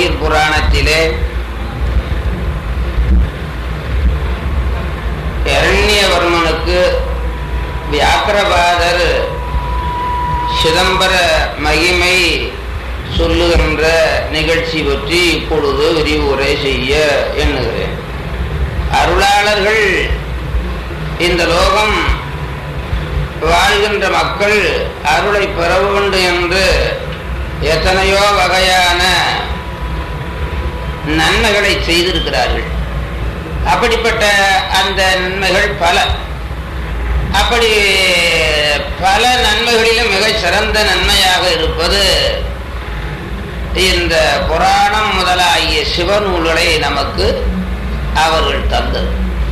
கோயில் புராணத்திலே இரண்யவர்மனுக்கு வியாக்கிரபாதர் சிதம்பர மகிமை சொல்லுகின்ற நிகழ்ச்சி பற்றி இப்பொழுது விரிவுரை செய்ய எண்ணுகிறேன் அருளாளர்கள் இந்த லோகம் வாழ்கின்ற மக்கள் அருளை பெற வேண்டும் என்று எத்தனையோ வகையான நன்மைகளை செய்திருக்கிறார்கள் அப்படிப்பட்ட அந்த நன்மைகள் பல அப்படி பல நன்மைகளிலும் மிக சிறந்த நன்மையாக இருப்பது இந்த புராணம் முதலாகிய சிவநூல்களை நமக்கு அவர்கள் தந்தது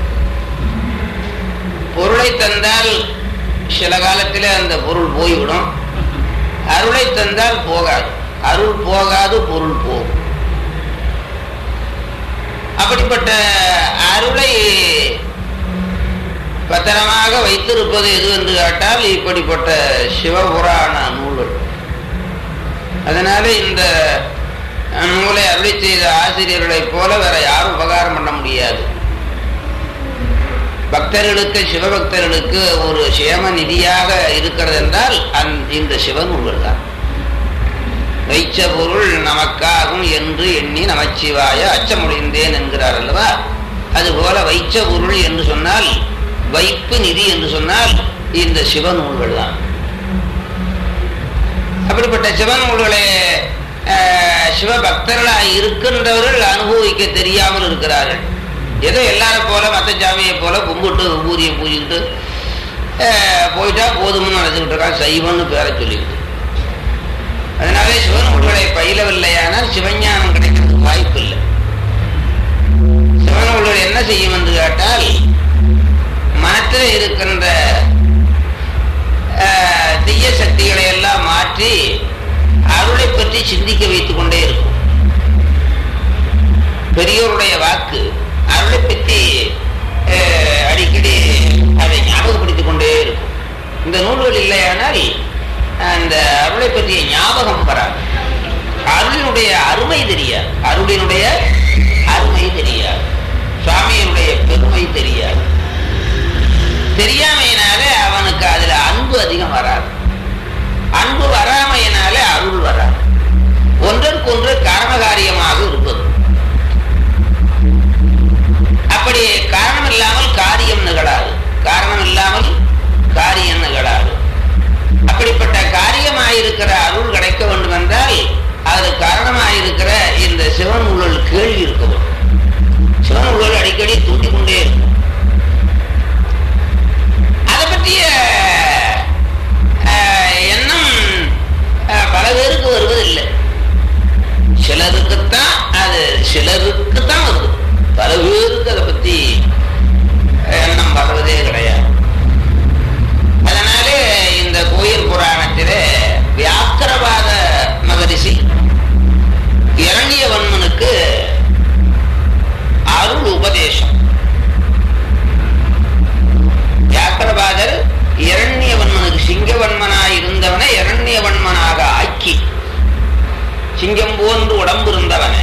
பொருளை தந்தால் சில காலத்தில் அந்த பொருள் போய்விடும் அருளை தந்தால் போகாது அருள் போகாது பொருள் போகும் அப்படிப்பட்ட அருளை பத்திரமாக வைத்திருப்பது எது என்று கேட்டால் இப்படிப்பட்ட சிவபுராண நூல்கள் அதனால இந்த நூலை அருளி செய்த ஆசிரியர்களைப் போல வேற யாரும் உபகாரம் பண்ண முடியாது பக்தர்களுக்கு சிவபக்தர்களுக்கு ஒரு சேம நிதியாக இருக்கிறது என்றால் அந் இந்த சிவநூல்கள் தான் வைச்ச பொருள் நமக்காகும் என்று எண்ணி நமச்சிவாய அச்சமுடைந்தேன் என்கிறார் அல்லவா அதுபோல வைச்ச பொருள் என்று சொன்னால் வைப்பு நிதி என்று சொன்னால் இந்த சிவநூல்கள் தான் அப்படிப்பட்ட சிவநூல்களை சிவபக்தர்களாக இருக்கின்றவர்கள் அனுபவிக்க தெரியாமல் இருக்கிறார்கள் ஏதோ எல்லாரும் போல மற்ற சாமியை போல கும்பிட்டு ஊதியை பூஜிக்கிட்டு போயிட்டா போதும்னு நினைச்சுக்கிட்டு இருக்கான் சைவன்னு பேரை சொல்லிக்கிட்டு அதனாலே சிவநூல்களை பயிலவில்லையானால் சிவஞானம் கிடைக்கிறதுக்கு வாய்ப்பு இல்லை சிவநூல்கள் என்ன செய்யும் என்று கேட்டால் மனத்தில் இருக்கின்ற தீய சக்திகளை எல்லாம் மாற்றி அருளை பற்றி சிந்திக்க வைத்துக் கொண்டே இருக்கும் பெரியோருடைய வாக்கு அருளை பற்றி அடிக்கடி அதை ஞாபகப்படுத்திக் கொண்டே இருக்கும் இந்த நூல்கள் இல்லையானால் அந்த அருளை பற்றிய ஞாபகம் வராது அருளினுடைய அருமை தெரியாது அருளினுடைய அருமை தெரியாது சுவாமியினுடைய பெருமை தெரியாது தெரியாமையினாலே அவனுக்கு அதுல அன்பு அதிகம் வராது அன்பு வராமையினாலே அருள் வராது ஒன்றற்கொன்று காரணகாரியமாக இருப்பது அப்படி காரணம் இல்லாமல் காரியம் நிகழாது காரணம் இல்லாமல் காரியம் நிகழாது அப்படிப்பட்ட காரியமாயிருக்கிற அருள் கிடைக்க வேண்டும் என்றால் அது காரணமாயிருக்கிற இந்த சிவநூழல் கேள்வி இருக்க வேண்டும் சிவநூழல் அடிக்கடி தூண்டிக் கொண்டே இருக்கும் அதை பற்றிய எண்ணம் பல பேருக்கு வருவதில்லை சிலருக்குத்தான் அது சிலருக்கு தான் வருது பல பேருக்கு அதை பத்தி எண்ணம் வருவதே கிடையாது அதனாலே இந்த கோயில் புராணத்திலே வியாக்கிரவாத மகரிஷி இரண்டியவன்மனுக்கு அருள் உபதேசம் வியாக்கிரவாதர் இரண்யவன்மனுக்கு சிங்கவன்மனாய் இருந்தவனை இரண்யவன்மனாக ஆக்கி சிங்கம் போன்று உடம்பு இருந்தவனை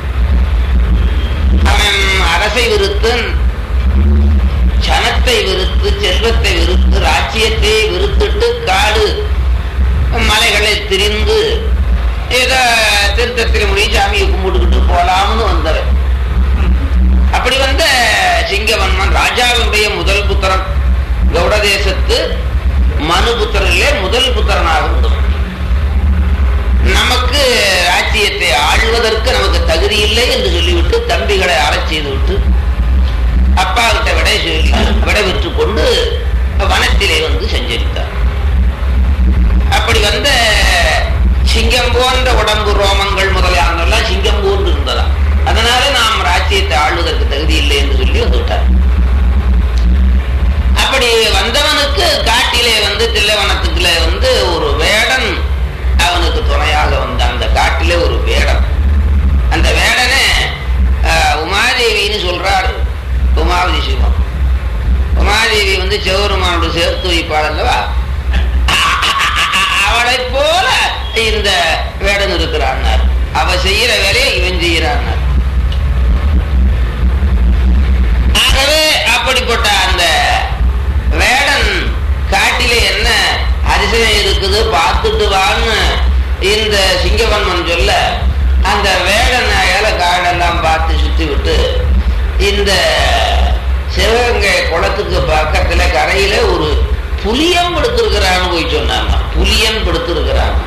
அவன் அரசை விருத்து சனத்தை வெறுத்து செல்வத்தை வெறுத்து ராஜ்யத்தை வெறுத்துட்டு காடு மலைகளை திரிந்து ஏதோ திருத்தத்தில் முடி சாமியை கும்பிட்டுக்கிட்டு போலாம்னு வந்தவன் அப்படி வந்த சிங்கவன்மன் ராஜாவினுடைய முதல் புத்திரன் கௌட தேசத்து மனு புத்திரனிலே முதல் புத்திரனாக இருந்தவன் நமக்கு ராஜ்யத்தை ஆழ்வதற்கு நமக்கு தகுதி இல்லை என்று சொல்லிவிட்டு தம்பிகளை அறச் செய்து விட்டு அப்பா கிட்ட விடை சொல்லி விடை பெற்று கொண்டு வனத்திலே வந்து சஞ்சரித்தார் அப்படி வந்த சிங்கம் போன்ற உடம்பு ரோமங்கள் முதலானெல்லாம் சிங்கம் போன்று இருந்ததாம் அதனால நாம் ராஜ்யத்தை ஆளுவதற்கு தகுதி இல்லை என்று சொல்லி வந்துவிட்டார் அப்படி வந்தவனுக்கு காட்டிலே வந்து தில்லைவனத்துக்குள்ள வந்து ஒரு வேடன் அவனுக்கு துணையாக வந்த அந்த காட்டிலே ஒரு வேடன் அந்த வேடனை உமாதேவின்னு சொல்றாரு உமாவதி சிவம் உமாதேவி வந்து சிவபெருமானோடு சேர்த்து வைப்பாள் அல்லவா அவளை போல இந்த வேடன் இருக்கிறான் அவ செய்யற வேலையை இவன் புலியன் படுத்திருக்கிறான்னு போய் சொன்னாங்க புலியன் படுத்திருக்கிறான்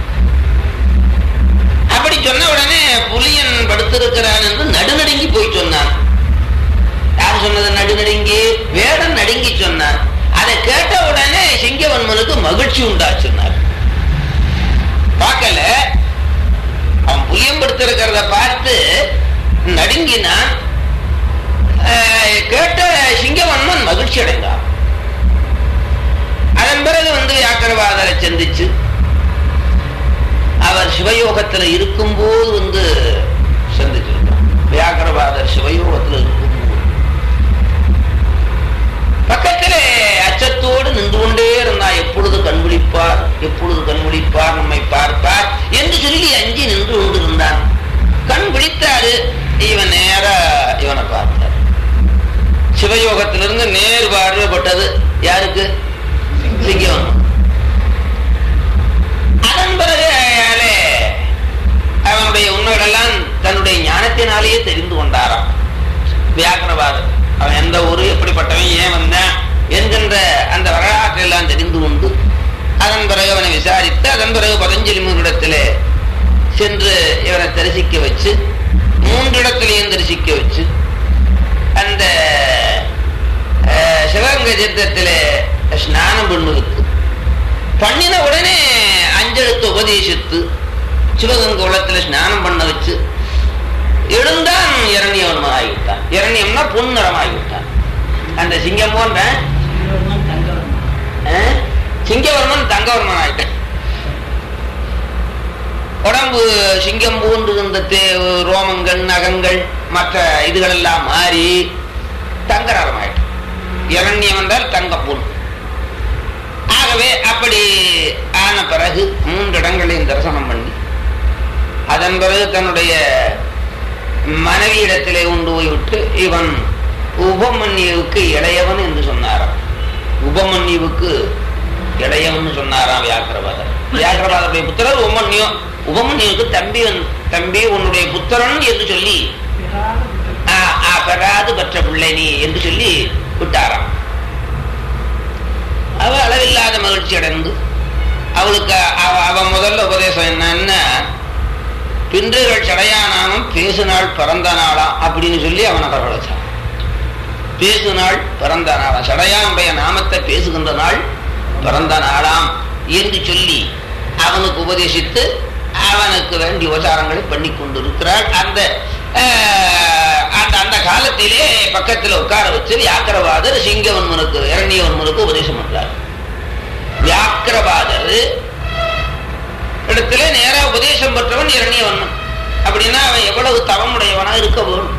அப்படி சொன்ன உடனே புலியன் படுத்திருக்கிறான் என்று நடுநடுங்கி போய் சொன்னான் யார் சொன்னது நடுநடுங்கி வேடன் நடுங்கி சொன்னான் அதை கேட்ட உடனே சிங்கவன்மனுக்கு மகிழ்ச்சி உண்டாச்சுன்னார் பார்க்கல அவன் புலியம் படுத்திருக்கிறத பார்த்து நடுங்கினான் அஹ், கேட்ட சிங்கவன்மன் மகிழ்ச்சி அடைந்தான் அதன் பிறகு வந்து வியாக்கரவாதரை சந்திச்சு அவர் சிவயோகத்துல இருக்கும்போது வந்து சந்திச்சிருக்கான் வியாக்கரவாதர் சிவயோகத்துல இருக்கும்போது பக்கத்திலே அச்சத்தோடு நின்று கொண்டே இருந்தா எப்பொழுது கண்விழிப்பார் எப்பொழுது கண்விழிப்பார் நம்மை பார்ப்பார் என்று சொல்லி அஞ்சி நின்று கொண்டிருந்தான் கண் விழித்தாரு இவன் நேரா இவனை பார்த்தார் சிவயோகத்திலிருந்து நேர் பார்வைப்பட்டது யாருக்கு சிங்கம் அதன் பிறகு அயாலே அவனுடைய உண்மைகளெல்லாம் தன்னுடைய ஞானத்தினாலேயே தெரிந்து கொண்டாராம் வியாக்கரவாதம் அவன் எந்த ஊரு எப்படிப்பட்டவன் ஏன் வந்தான் என்கின்ற அந்த வரலாற்றை எல்லாம் தெரிந்து கொண்டு அதன் பிறகு அவனை விசாரித்து அதன் பிறகு பதஞ்சலி முனிடத்திலே சென்று இவனை தரிசிக்க வச்சு மூன்றிடத்திலையும் தரிசிக்க வச்சு அந்த அஹ், சிவகங்கை தீர்த்தத்திலே ஸ்நானம் பண்ணுவதற்கு பண்ணின உடனே அஞ்செழுத்து உபதேசித்து சிவகங்கை குளத்துல ஸ்நானம் பண்ண வச்சு எழுந்தான் இரணியவன் ஆகிவிட்டான் இரணியம்னா பொன்னிறம் ஆகிவிட்டான் அந்த சிங்கம் போன்ற அஹ், சிங்கவர்மன் தங்கவர்மன் ஆகிட்டான் உடம்பு சிங்கம் போன்று இந்த தே- ரோமங்கள் நகங்கள் மற்ற இதுகள் எல்லாம் மாறி தங்கராரம் ஆயிட்டு இரண்யம் என்றால் தங்க பொன் ஆகவே அப்படி ஆன பிறகு மூன்று இடங்களையும் தரிசனம் பண்ணி அதன் பிறகு தன்னுடைய மனைவியிடத்திலே கொண்டு போய் விட்டு இவன் உபமன்யுவுக்கு இளையவன் என்று சொன்னாராம் உபமன்யுவுக்கு இளையவன் சொன்னாராம் வியாக்கிரபாதர் வியாக்கிரபாதருடைய புத்திரர் உபமன்யு உபமன்யுவுக்கு தம்பி வந்து- தம்பி உன்னுடைய புத்திரன் என்று சொல்லி ஆ, ஆ, பெறாது பெற்ற பிள்ளை நீ என்று சொல்லி விட்டாராம் அவ அளவில்லாத மகிழ்ச்சி அடைந்து அவளுக்கு அவ அவ முதல்ல உபதேசம் என்னன்னா பின்றுகள் சடையானாமும் பேசு நாள் பிறந்த நாளா அப்படின்னு சொல்லி அவனை வரவழைச்சான் பேசு நாள் பிறந்த நாளாம் சடையானுடைய நாமத்தை பேசுகின்ற நாள் பிறந்த நாளாம் என்று சொல்லி அவனுக்கு உபதேசித்து அவனுக்கு வேண்டிய உபசாரங்களை பண்ணி கொண்டிருக்கிறாள் அந்த அஹ், அந்த அந்த காலத்திலே பக்கத்தில் உட்கார வச்சு வியாக்கிரவாதர் சிங்கவன்மனுக்கு இரணியவன்மனுக்கு உபதேசம் பண்றார் வியாக்கிரவாதர் இடத்துல நேரா உபதேசம் பெற்றவன் இரணியவன்மன் அப்படின்னா அவன் எவ்வளவு தவமுடையவனா இருக்க வேணும்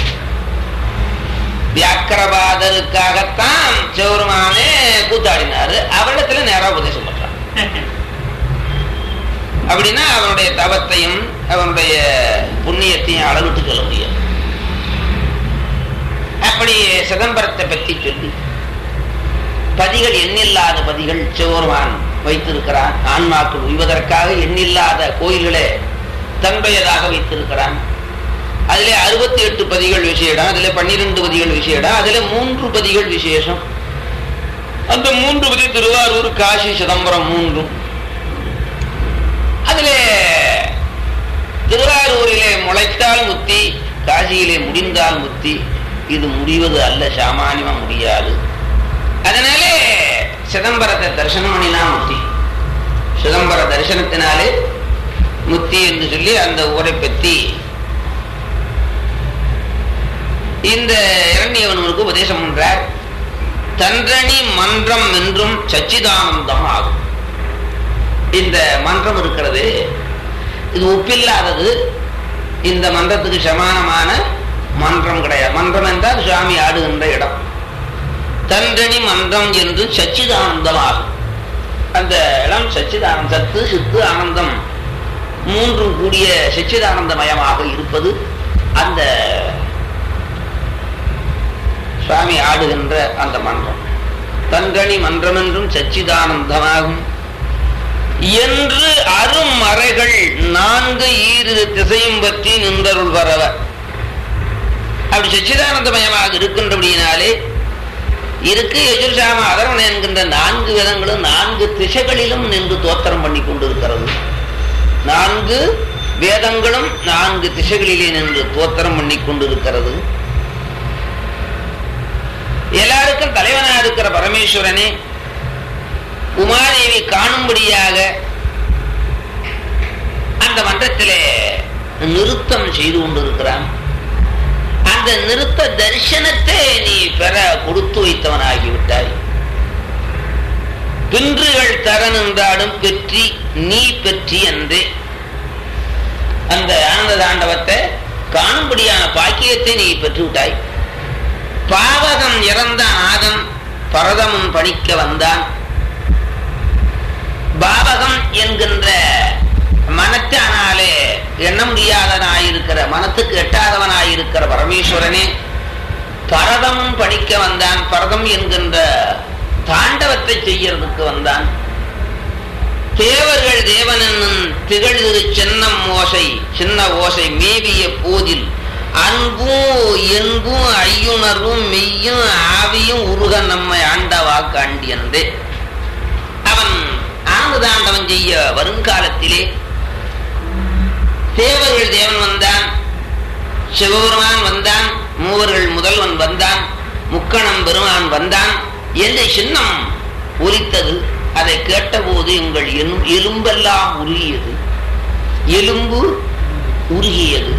வியாக்கிரவாதருக்காகத்தான் சிவருமானே கூத்தாடினாரு அவரிடத்துல நேரா உபதேசம் பண்றான் அப்படின்னா அவனுடைய தவத்தையும் அவனுடைய புண்ணியத்தையும் அளவிட்டு சொல்ல முடியாது அப்படி சிதம்பரத்தை பற்றி சொல்லி பதிகள் எண்ணில்லாத பதிகள் சிவருமான் வைத்திருக்கிறான் ஆன்மாக்கள் உய்வதற்காக எண்ணில்லாத கோயில்களே தன்னுடையதாக வைத்திருக்கிறான் அதிலே அறுபத்தி எட்டு பதிகள் விசேடம் அதிலே பன்னிரெண்டு பதிகள் விசேடம் அதிலே மூன்று பதிகள் விசேஷம் அந்த மூன்று பதி திருவாரூர் காசி சிதம்பரம் மூன்றும் அதிலே திருவாரூரிலே முளைத்தால் முத்தி காசியிலே முடிந்தால் முத்தி இது முடிவது அல்ல சாமானியமா முடியாது அதனாலே சிதம்பரத்தை தரிசனம் பண்ணினா முத்தி சிதம்பர தரிசனத்தினாலே முத்தி என்று சொல்லி அந்த ஊரை பற்றி இந்த இரண்டியவனுக்கு உபதேசம் பண்றார் தன்றணி மன்றம் என்றும் சச்சிதானந்தம் ஆகும் இந்த மன்றம் இருக்கிறது இது ஒப்பில்லாதது இந்த மன்றத்துக்கு சமானமான மன்றம் கிடையாது மன்றம் என்றால் சுவாமி ஆடுகின்ற இடம் தன்றணி மன்றம் என்று சச்சிதானந்தம் ஆகும் அந்த இடம் சச்சிதானந்த சத்து சித்து ஆனந்தம் மூன்றும் கூடிய சச்சிதானந்தமயமாக இருப்பது அந்த சுவாமி ஆடுகின்ற அந்த மன்றம் தங்கணி மன்றம் என்றும் சச்சிதானந்தமாகும் என்று அருமறைகள் நான்கு ஈரிரு திசையும் பற்றி நின்றருள் வரவ அப்படி சச்சிதானந்தமயமாக இருக்கின்றபடியினாலே இருக்கு எஜுர்சாம அதர்வன என்கின்ற நான்கு வேதங்களும் நான்கு திசைகளிலும் நின்று தோத்திரம் பண்ணி கொண்டிருக்கிறது நான்கு வேதங்களும் நான்கு திசைகளிலே நின்று தோத்திரம் பண்ணி கொண்டிருக்கிறது எல்லாருக்கும் தலைவனா இருக்கிற பரமேஸ்வரனே உமாதேவி காணும்படியாக அந்த மன்றத்திலே நிறுத்தம் செய்து கொண்டிருக்கிறான் அந்த நிறுத்த தரிசனத்தை நீ பெற கொடுத்து வைத்தவனாகிவிட்டாய் பின்றுகள் தர நின்றாடும் பெற்றி நீ பெற்றி என்றே அந்த ஆனந்த தாண்டவத்தை காணும்படியான பாக்கியத்தை நீ பெற்றுவிட்டாய் பாவகம் இறந்த ஆதம் பரதமும் பணிக்க வந்தான் பாவகம் என்கின்ற மனத்தானாலே எண்ண முடியாதவனாயிருக்கிற மனத்துக்கு எட்டாதவனாயிருக்கிற பரமேஸ்வரனே பரதமும் படிக்க வந்தான் பரதம் என்கின்ற தாண்டவத்தை செய்யறதுக்கு வந்தான் தேவர்கள் தேவன் என்னும் திகழ்திரு சின்னம் ஓசை சின்ன ஓசை மேவிய போதில் அன்பும் என்பும் ஐயுணர்வும் மெய்யும் ஆவியும் உருக நம்மை ஆண்டவா காண்டியந்தே அவன் ஆனந்தாண்டவன் செய்ய வருங்காலத்திலே தேவர்கள் தேவன் வந்தான் சிவபெருமான் வந்தான் மூவர்கள் முதல்வன் வந்தான் முக்கணம் பெருமான் வந்தான் என்று சின்னம் ஒலித்தது அதை கேட்டபோது எங்கள் எலும்- எலும்பெல்லாம் உருகியது எலும்பு உருகியது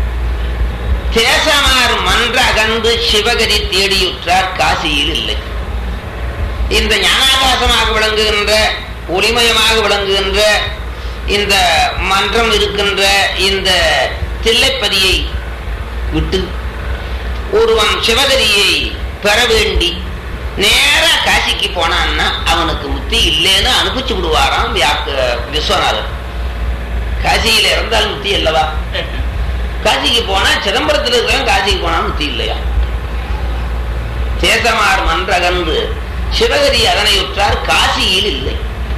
தேசமார் மன்ற அகன்று சிவகதி தேடியுற்றார் காசியில் இல்லை இந்த ஞானாகாசமாக விளங்குகின்ற ஒளிமயமாக விளங்குகின்ற இந்த மன்றம் இருக்கின்ற இந்த தில்லைப்பதியை விட்டு ஒருவன் சிவகதியை பெற வேண்டி நேரா காசிக்கு போனான்னா அவனுக்கு முத்தி இல்லைன்னு அனுப்பிச்சு விடுவாராம் வியாக்க விஸ்வநாதர் காசியில இருந்தால் முத்தி அல்லவா காசிக்கு போனா சிதம்பரத்தில் இருக்கிறவன் காசிக்கு போனா முத்தி இல்லையா தேசமார் மன்றகன்று சிவகதி அதனையுற்றார் காசியில் இல்லை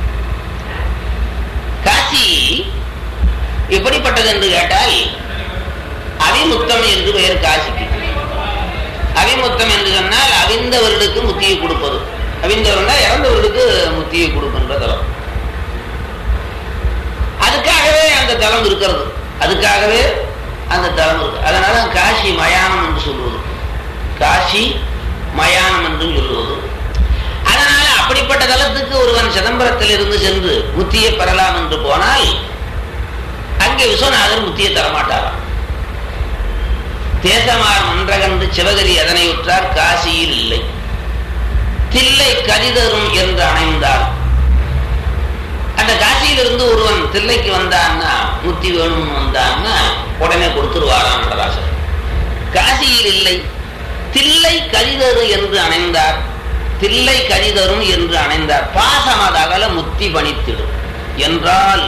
காசி எப்படிப்பட்டது என்று கேட்டால் அவிமுத்தம் என்று பெயர் காசிக்கு அவிமுத்தம் என்று சொன்னால் அவிந்தவர்களுக்கு முத்தியை கொடுப்பது அவிந்தவர்னா இறந்தவர்களுக்கு முத்தியை கொடுக்கின்ற தலம் அதுக்காகவே அந்த தலம் இருக்கிறது அதுக்காகவே அந்த தலம் இருக்கு அதனால காசி மயானம் என்று சொல்லுவது காசி மயானம் என்று சொல்லுவது அதனால அப்படிப்பட்ட தலத்துக்கு ஒருவன் சிதம்பரத்தில் இருந்து சென்று முத்தியை பெறலாம் என்று போனால் அங்கே விஸ்வநாதர் முத்தியை தரமாட்டாராம் தேசமார் மன்றகன்று சிவகரி அதனையுற்றார் காசியில் இல்லை தில்லை கரிதரும் என்று அணைந்தார் அந்த காசியிலிருந்து ஒருவன் தில்லைக்கு வந்தான்னா முத்தி வேணும்னு வந்தான்னா உடனே கொடுத்துருவாராம் நடராசர் காசியில் இல்லை தில்லை கரிதரு என்று அணைந்தார் தில்லை கரிதரும் என்று அணைந்தார் பாசமதகல முத்தி பணித்திடும் என்றால்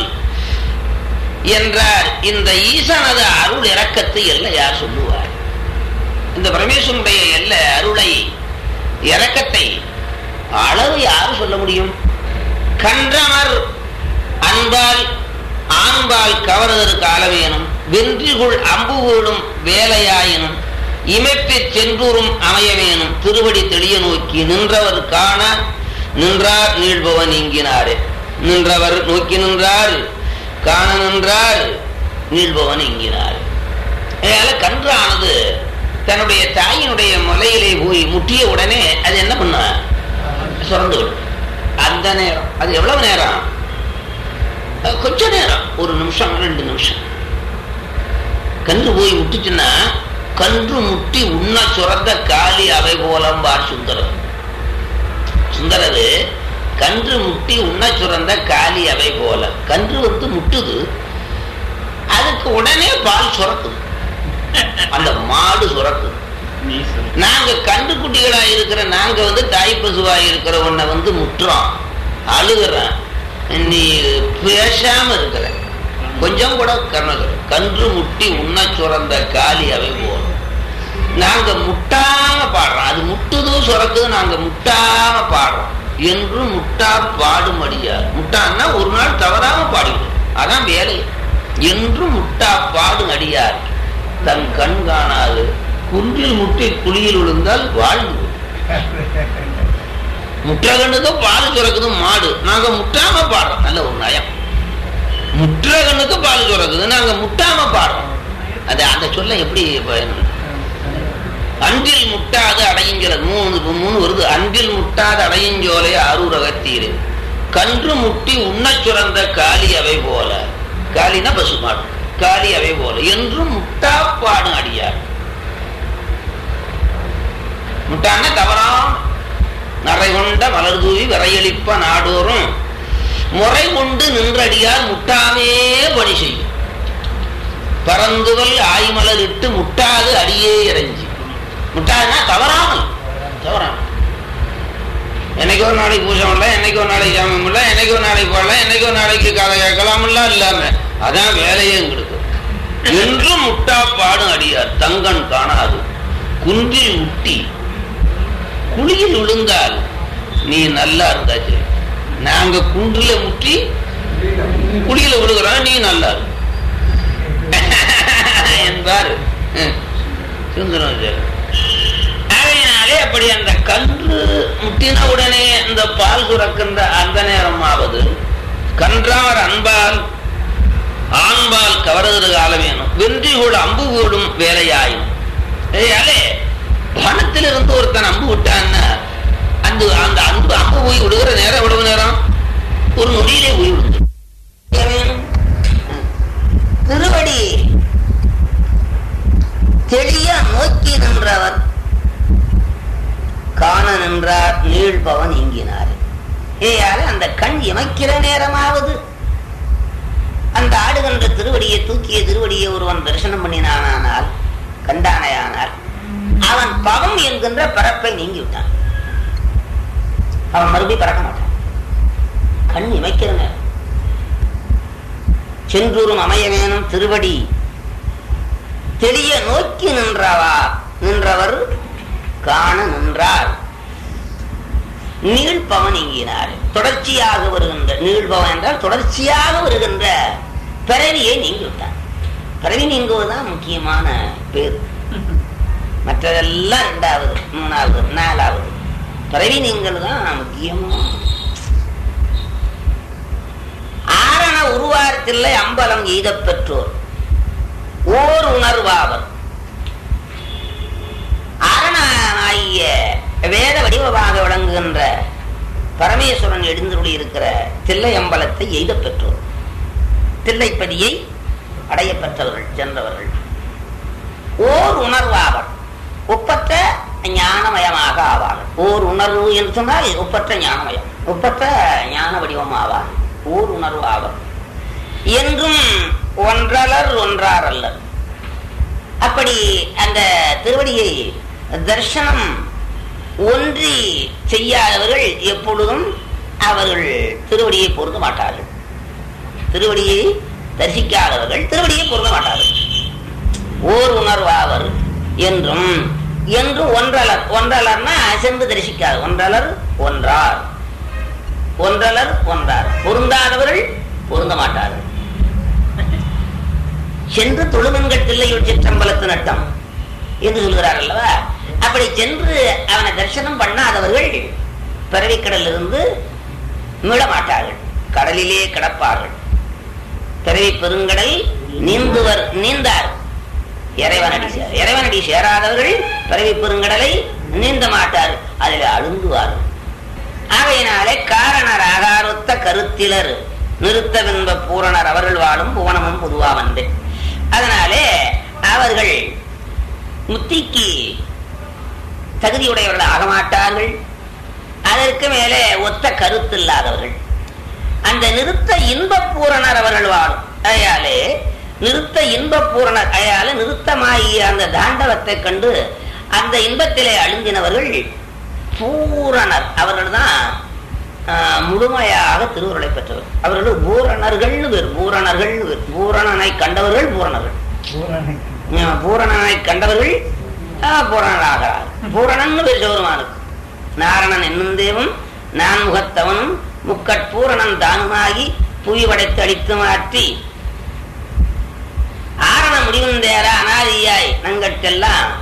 என்றார் இந்த ஈசனது அருள் இறக்கத்தை எல்லாம் யார் சொல்லுவார் இந்த பரமேஸ்வரனுடைய எல்ல அருளை இறக்கத்தை அளவு யார் சொல்ல முடியும் கன்றமர் அன்பால் ஆண்பால் கவர்தற்கு அளவேனும் வென்றிகுள் அம்புகூடும் வேலையாயினும் இமைப்பிற் சென்றூரும் அமையவேனும் திருவடி தெளிய நோக்கி நின்றவர் காண நின்றார் நீள்பவன் இங்கினாரே நின்றவர் நோக்கி நின்றார் காண நின்றார் நீள்பவன் இங்கினார் அதனால கன்றானது தன்னுடைய தாயினுடைய முலையிலே போய் முட்டிய உடனே அது என்ன பண்ண சுரந்து விடும் அந்த நேரம் அது எவ்வளவு நேரம் அது கொஞ்ச நேரம் ஒரு நிமிஷம் ரெண்டு நிமிஷம் கன்று போய் முட்டுச்சுன்னா கன்று முட்டி உண்ண சுரந்த காலி அவை போலம்பார் சுந்தரர் சுந்தரரு கன்று முட்டி உண்ண சுரந்த காலி அவை போல கன்று வந்து முட்டுது அதுக்கு உடனே பால் சுரக்குது அந்த மாடு சுரக்குது நாங்க கன்று குட்டிகளா இருக்கிற நாங்க வந்து தாய் பசுவா இருக்கிற உன்னை வந்து முட்டுறோம் அழுகிறேன் நீ பேசாம இருக்கிற கொஞ்சம் கூட கர்ணகர் கன்று முட்டி உண்ண சுரந்த காலி அவை போல நாங்க முட்டாம பாடுறோம் அது முட்டுது சுரக்குது நாங்க முட்டாம பாடுறோம் என்று முட்டா பாடும் அடியார் முட்டான்னா ஒரு நாள் தவறாம பாடிவிடும் அதான் வேலை என்று முட்டா பாடும் அடியார் தன் கண் காணாது குன்றில் முட்டி குழியில் விழுந்தால் வாழ்ந்து விடும். முற்றகண்ணுக்கு பால் சுரக்குது மாடு நாங்க முட்டாம பாடுறோம் நல்ல ஒரு நயம் முற்றகண்ணுக்கு பால் சுரக்குது நாங்க முட்டாம பாடுறோம் அது அந்த சொல்ல எப்படி பயன் அன்பில் முட்டாது அடையுங்கிறது மூணு மூணு வருது அன்பில் முட்டாது அடையுஞ்சோலை அரூரகத்தீரு கன்று முட்டி உண்ணச் சுரந்த காளி அவை போல காளினா பசுமாடு காளி அவை போல என்றும் முட்டா பாடும் அடியார் முட்டான தவறாம நரை கொண்ட மலர் தூவி விரையளிப்ப நாடோறும் முறை கொண்டு நின்றடியார் முட்டாமே பணி செய்யும் பரந்துவல் ஆய்மலர் இட்டு முட்டாது அடியே இறைஞ்சி முட்டாதுன்னா தவறாமல் தவறாமல் என்னைக்கு ஒரு நாளைக்கு பூஜை பண்ணல என்னைக்கு ஒரு நாளைக்கு ஜாமம் இல்லை என்னைக்கு ஒரு நாளைக்கு போடல என்னைக்கு ஒரு நாளைக்கு கதை கேட்கலாம்லாம் இல்லாம அதான் வேலையே எங்களுக்கு என்றும் முட்டா பாடும் அடியார் தங்கன் காணாது குன்றில் முட்டி குழியில் விழுந்தால் நீ நல்லா இருந்தாச்சு நாங்க குன்றில முட்டி குழியில விழுகிறோம் நீ நல்லா இரு என்பார் சுந்தரம் ஆகையினாலே அப்படி அந்த கன்று முட்டின உடனே இந்த பால் சுரக்கின்ற அந்த நேரமாவது கன்றார் அன்பால் ஆண்பால் கவருகிற காலம் வேணும் வென்றிகோள் அம்பு வீடும் வேலையாயும் ஏயாலே பணத்தில் இருந்து ஒருத்தன் அம்பு விட்டான்னா அந்த அந்த அன்பு அம்பு போய் விடுகிற நேரம் எவ்வளவு நேரம் ஒரு நொடியிலே போய் விடுது திருவடி தெளிய நோக்கி நின்றவர் காண நின்றார் நீழ்பவன் இங்கினார் ஏயால அந்த கண் இமைக்கிற நேரமாவது அந்த ஆடுகின்ற திருவடியை தூக்கிய திருவடியை ஒருவன் தரிசனம் பண்ணினானால் கண்டானையானால் அவன் பவம் என்கின்ற பரப்பை நீங்கி விட்டான் அவன் மறுபடியும் பறக்க மாட்டான் கண் இமைக்கிற நேரம் சென்றூரும் அமைய வேணும் திருவடி தெளிய நோக்கி நின்றவா நின்றவர் காண நின்றார் நீழ்பவன் இங்கினார் தொடர்ச்சியாக வருகின்ற நீழ்பவன் என்றால் தொடர்ச்சியாக வருகின்ற பிறவியை நீங்கிவிட்டார் பிறவி நீங்குவதுதான் முக்கியமான பேர் மற்றதெல்லாம் ரெண்டாவது மூணாவது நாலாவது பிறவி நீங்கள் தான் முக்கியமா ஆரண உருவாரத்தில்லை அம்பலம் எய்த பெற்றோர் ஓர் உணர்வாவர் ஆரணாகிய வேத வடிவமாக விளங்குகின்ற பரமேஸ்வரன் எழுந்துள்ளி இருக்கிற தில்லை அம்பலத்தை எய்த பெற்றோர் தில்லைப்பதியை அடைய பெற்றவர்கள் சென்றவர்கள் ஓர் உணர்வாவர் ஒப்பற்ற ஞானமயமாக ஆவார்கள் ஓர் உணர்வு என்று சொன்னால் ஒப்பற்ற ஞானமயம் ஒப்பற்ற ஞான வடிவம் ஆவார் ஓர் உணர்வு ஆவர் என்றும் ஒன்றலர் ஒன்றார் அல்லர் அப்படி அந்த திருவடியை தர்சனம் ஒன்றி செய்யாதவர்கள் எப்பொழுதும் அவர்கள் திருவடியை பொருந்த மாட்டார்கள் திருவடியை தரிசிக்காதவர்கள் திருவடியை பொருந்த மாட்டார்கள் ஓர் உணர்வாவர் என்றும் என்றும் ஒன்றலர் ஒன்றலர்னா சென்று தரிசிக்காது ஒன்றலர் ஒன்றார் ஒன்றலர் ஒன்றார் பொருந்தாதவர்கள் பொருந்த மாட்டார்கள் சென்று தொழுமன்கள் தில்லையுள் சிற்றம்பலத்து நட்டம் என்று சொல்கிறார் அல்லவா அப்படி சென்று அவனை தரிசனம் பண்ணாதவர்கள் பிறவிக்கடலில் இருந்து மீள மாட்டார்கள் கடலிலே கிடப்பார்கள் பிறவி பெருங்கடல் நீந்துவர் நீந்தார் இறைவனடி சேர இறைவனடி சேராதவர்கள் பிறவி பெருங்கடலை நீந்த மாட்டார் அதில் அழுந்துவார்கள் ஆகையினாலே காரணர் ஆகாரொத்த கருத்திலர் நிறுத்த வின்ப பூரணர் அவர்கள் வாழும் புவனமும் பொதுவாவன்று அதனாலே அவர்கள் முத்திக்கு தகுதியுடையவர்கள் ஆக மாட்டார்கள் அதற்கு மேலே ஒத்த கருத்து இல்லாதவர்கள் அந்த நிறுத்த இன்ப பூரணர் அவர்கள் வாழும் அதையாலே நிறுத்த இன்ப பூரணர் அதையால நிறுத்தமாகிய அந்த தாண்டவத்தை கண்டு அந்த இன்பத்திலே அழுந்தினவர்கள் பூரணர் அவர்கள் தான் முழுமையாக திருவுருளை பெற்றவர் அவர்கள் பூரணர்கள்னு பேர் பூரணர்கள்னு பேர் பூரணனை கண்டவர்கள் பூரணர்கள் பூரணனை கண்டவர்கள் பூரணராகிறார் பூரணன்னு பேர் சிவருமானுக்கு நாரணன் என்னும் தேவம் நான் முகத்தவனும் முக்கட்பூரணன் தானுமாகி புவி படைத்து அடித்து மாற்றி ஆரண முடிவுந்தேர அனாதியாய் நங்கட்டெல்லாம்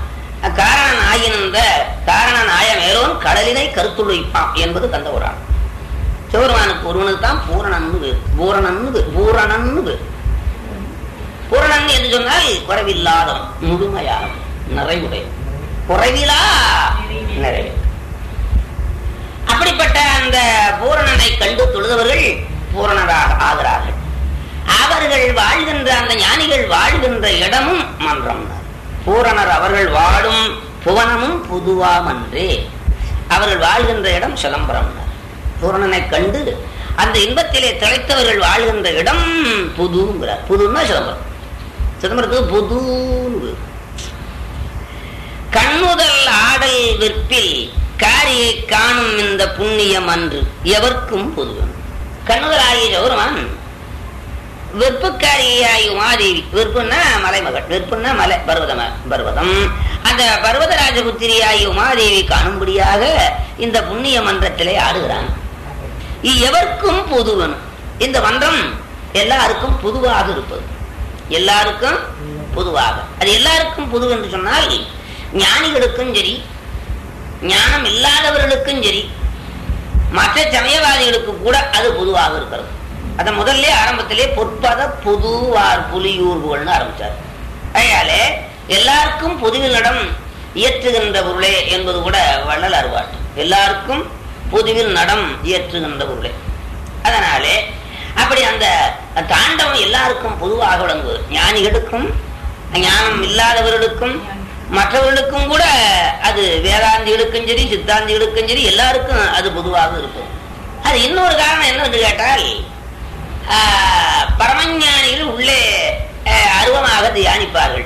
காரணன் ஆயினந்த காரண நாயமேலோன் கடலினை கருத்துழைப்பான் என்பது கந்த புராணம் சிவபெருமானுக்கு ஒருவனுக்கு தான் பூரணன்னு பேர் பூரணன்னு பேர் பூரணன்னு பேர் பூரணன் என்று சொன்னால் குறைவில்லாதவன் முழுமையானவன் நிறைவுடைய குறைவிலா நிறைவு அப்படிப்பட்ட அந்த பூரணனை கண்டு தொழுதவர்கள் பூரணராக ஆகிறார்கள் அவர்கள் வாழ்கின்ற அந்த ஞானிகள் வாழ்கின்ற இடமும் மன்றம் பூரணர் அவர்கள் வாழும் புவனமும் புதுவாமன்றே அவர்கள் வாழ்கின்ற இடம் சிதம்பரம் பூரணனை கண்டு அந்த இன்பத்திலே திளைத்தவர்கள் வாழ்கின்ற இடம் புதுங்கிறார் புதுன்னா சிதம்பரம் சிதம்பரத்துக்கு புதுன்னு கண்ணுதல் ஆடல் விற்பில் காரியை காணும் இந்த புண்ணியம் அன்று எவர்க்கும் பொதுவன் கண்ணுதல் ஆகிய சௌரமான் வெப்புக்காரியாய் உமாதேவி வெறுப்புன்னா மலைமகள் வெறுப்புன்னா மலை பர்வதம பர்வதம் அந்த பர்வத ராஜபுத்திரியாய் உமாதேவி காணும்படியாக இந்த புண்ணிய மன்றத்திலே ஆடுகிறான் எவர்க்கும் பொதுவன் இந்த மன்றம் எல்லாருக்கும் பொதுவாக இருப்பது எல்லாருக்கும் பொதுவாக அது எல்லாருக்கும் பொது என்று சொன்னால் ஞானிகளுக்கும் சரி ஞானம் இல்லாதவர்களுக்கும் சரி மற்ற சமயவாதிகளுக்கு கூட அது பொதுவாக இருக்கிறது அத முதல்ல ஆரம்பத்திலே பொற்பத புதுவார் புலியூர் புகழ்னு ஆரம்பிச்சார் அதனாலே எல்லாருக்கும் பொதுவினிடம் இயற்றுகின்ற பொருளே என்பது கூட வள்ளல் அறுவாட்டு எல்லாருக்கும் பொதுவில் நடம் இயற்றுகின்ற பொருளே அதனாலே அப்படி அந்த தாண்டவம் எல்லாருக்கும் பொதுவாக விளங்குவது ஞானிகளுக்கும் ஞானம் இல்லாதவர்களுக்கும் மற்றவர்களுக்கும் கூட அது வேதாந்திகளுக்கும் சரி சித்தாந்திகளுக்கும் சரி எல்லாருக்கும் அது பொதுவாக இருக்கும் அது இன்னொரு காரணம் என்னவென்று கேட்டால் பரமஞானிகள் உள்ளே அருவமாக தியானிப்பார்கள்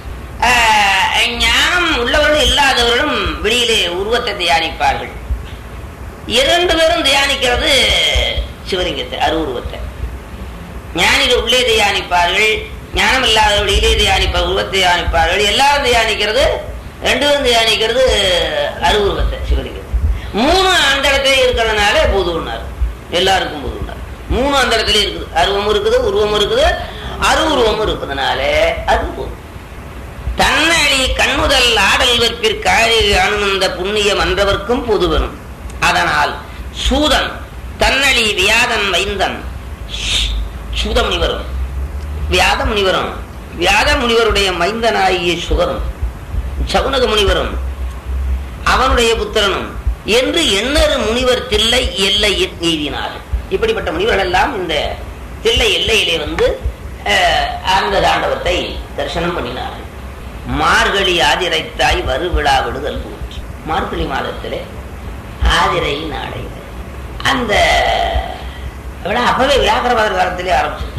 ஞானம் உள்ளவர்களும் இல்லாதவர்களும் வெளியிலே உருவத்தை தியானிப்பார்கள் இரண்டு பேரும் தியானிக்கிறது சிவலிங்கத்தை அருவுருவத்தை ஞானிகள் உள்ளே தியானிப்பார்கள் ஞானம் இல்லாத வெளியிலே தியானிப்பார் உருவத்தை தியானிப்பார்கள் எல்லாரும் தியானிக்கிறது ரெண்டு பேரும் தியானிக்கிறது அருவுருவத்தை சிவலிங்கத்தை மூணு அந்த இடத்துல இருக்கிறதுனால பொதுனார் எல்லாருக்கும் பொதுனார் மூணு அந்த இடத்துல இருக்குது அருவம் இருக்குது உருவம் இருக்குது அருவுருவம் இருக்கிறதுனால அது பொது தன்னழி கண்ணுதல் ஆடல் வெற்பிற்காரி அணுந்த புண்ணியம் அன்றவர்க்கும் பொதுவனும் அதனால் சூதன் தன்னழி வியாதன் வைந்தன் சூத முனிவரும் வியாத முனிவரும் வியாத முனிவருடைய மைந்தனாகிய சுகரும் சகுனக முனிவரும் அவனுடைய புத்திரனும் என்று எண்ணறு முனிவர் தில்லை எல்லை எய்தினார் இப்படிப்பட்ட முனிவர்கள் எல்லாம் இந்த தில்லை எல்லையிலே வந்து அந்த தாண்டவத்தை தரிசனம் பண்ணினார்கள் மார்கழி ஆதிரைத்தாய் வருவிழா விடுதல் போற்றி மார்கழி மாதத்திலே ஆதிரை நாளை அந்த விழா அப்பவே வியாக்கரவாதர் காலத்திலே ஆரம்பிச்சிருக்கார்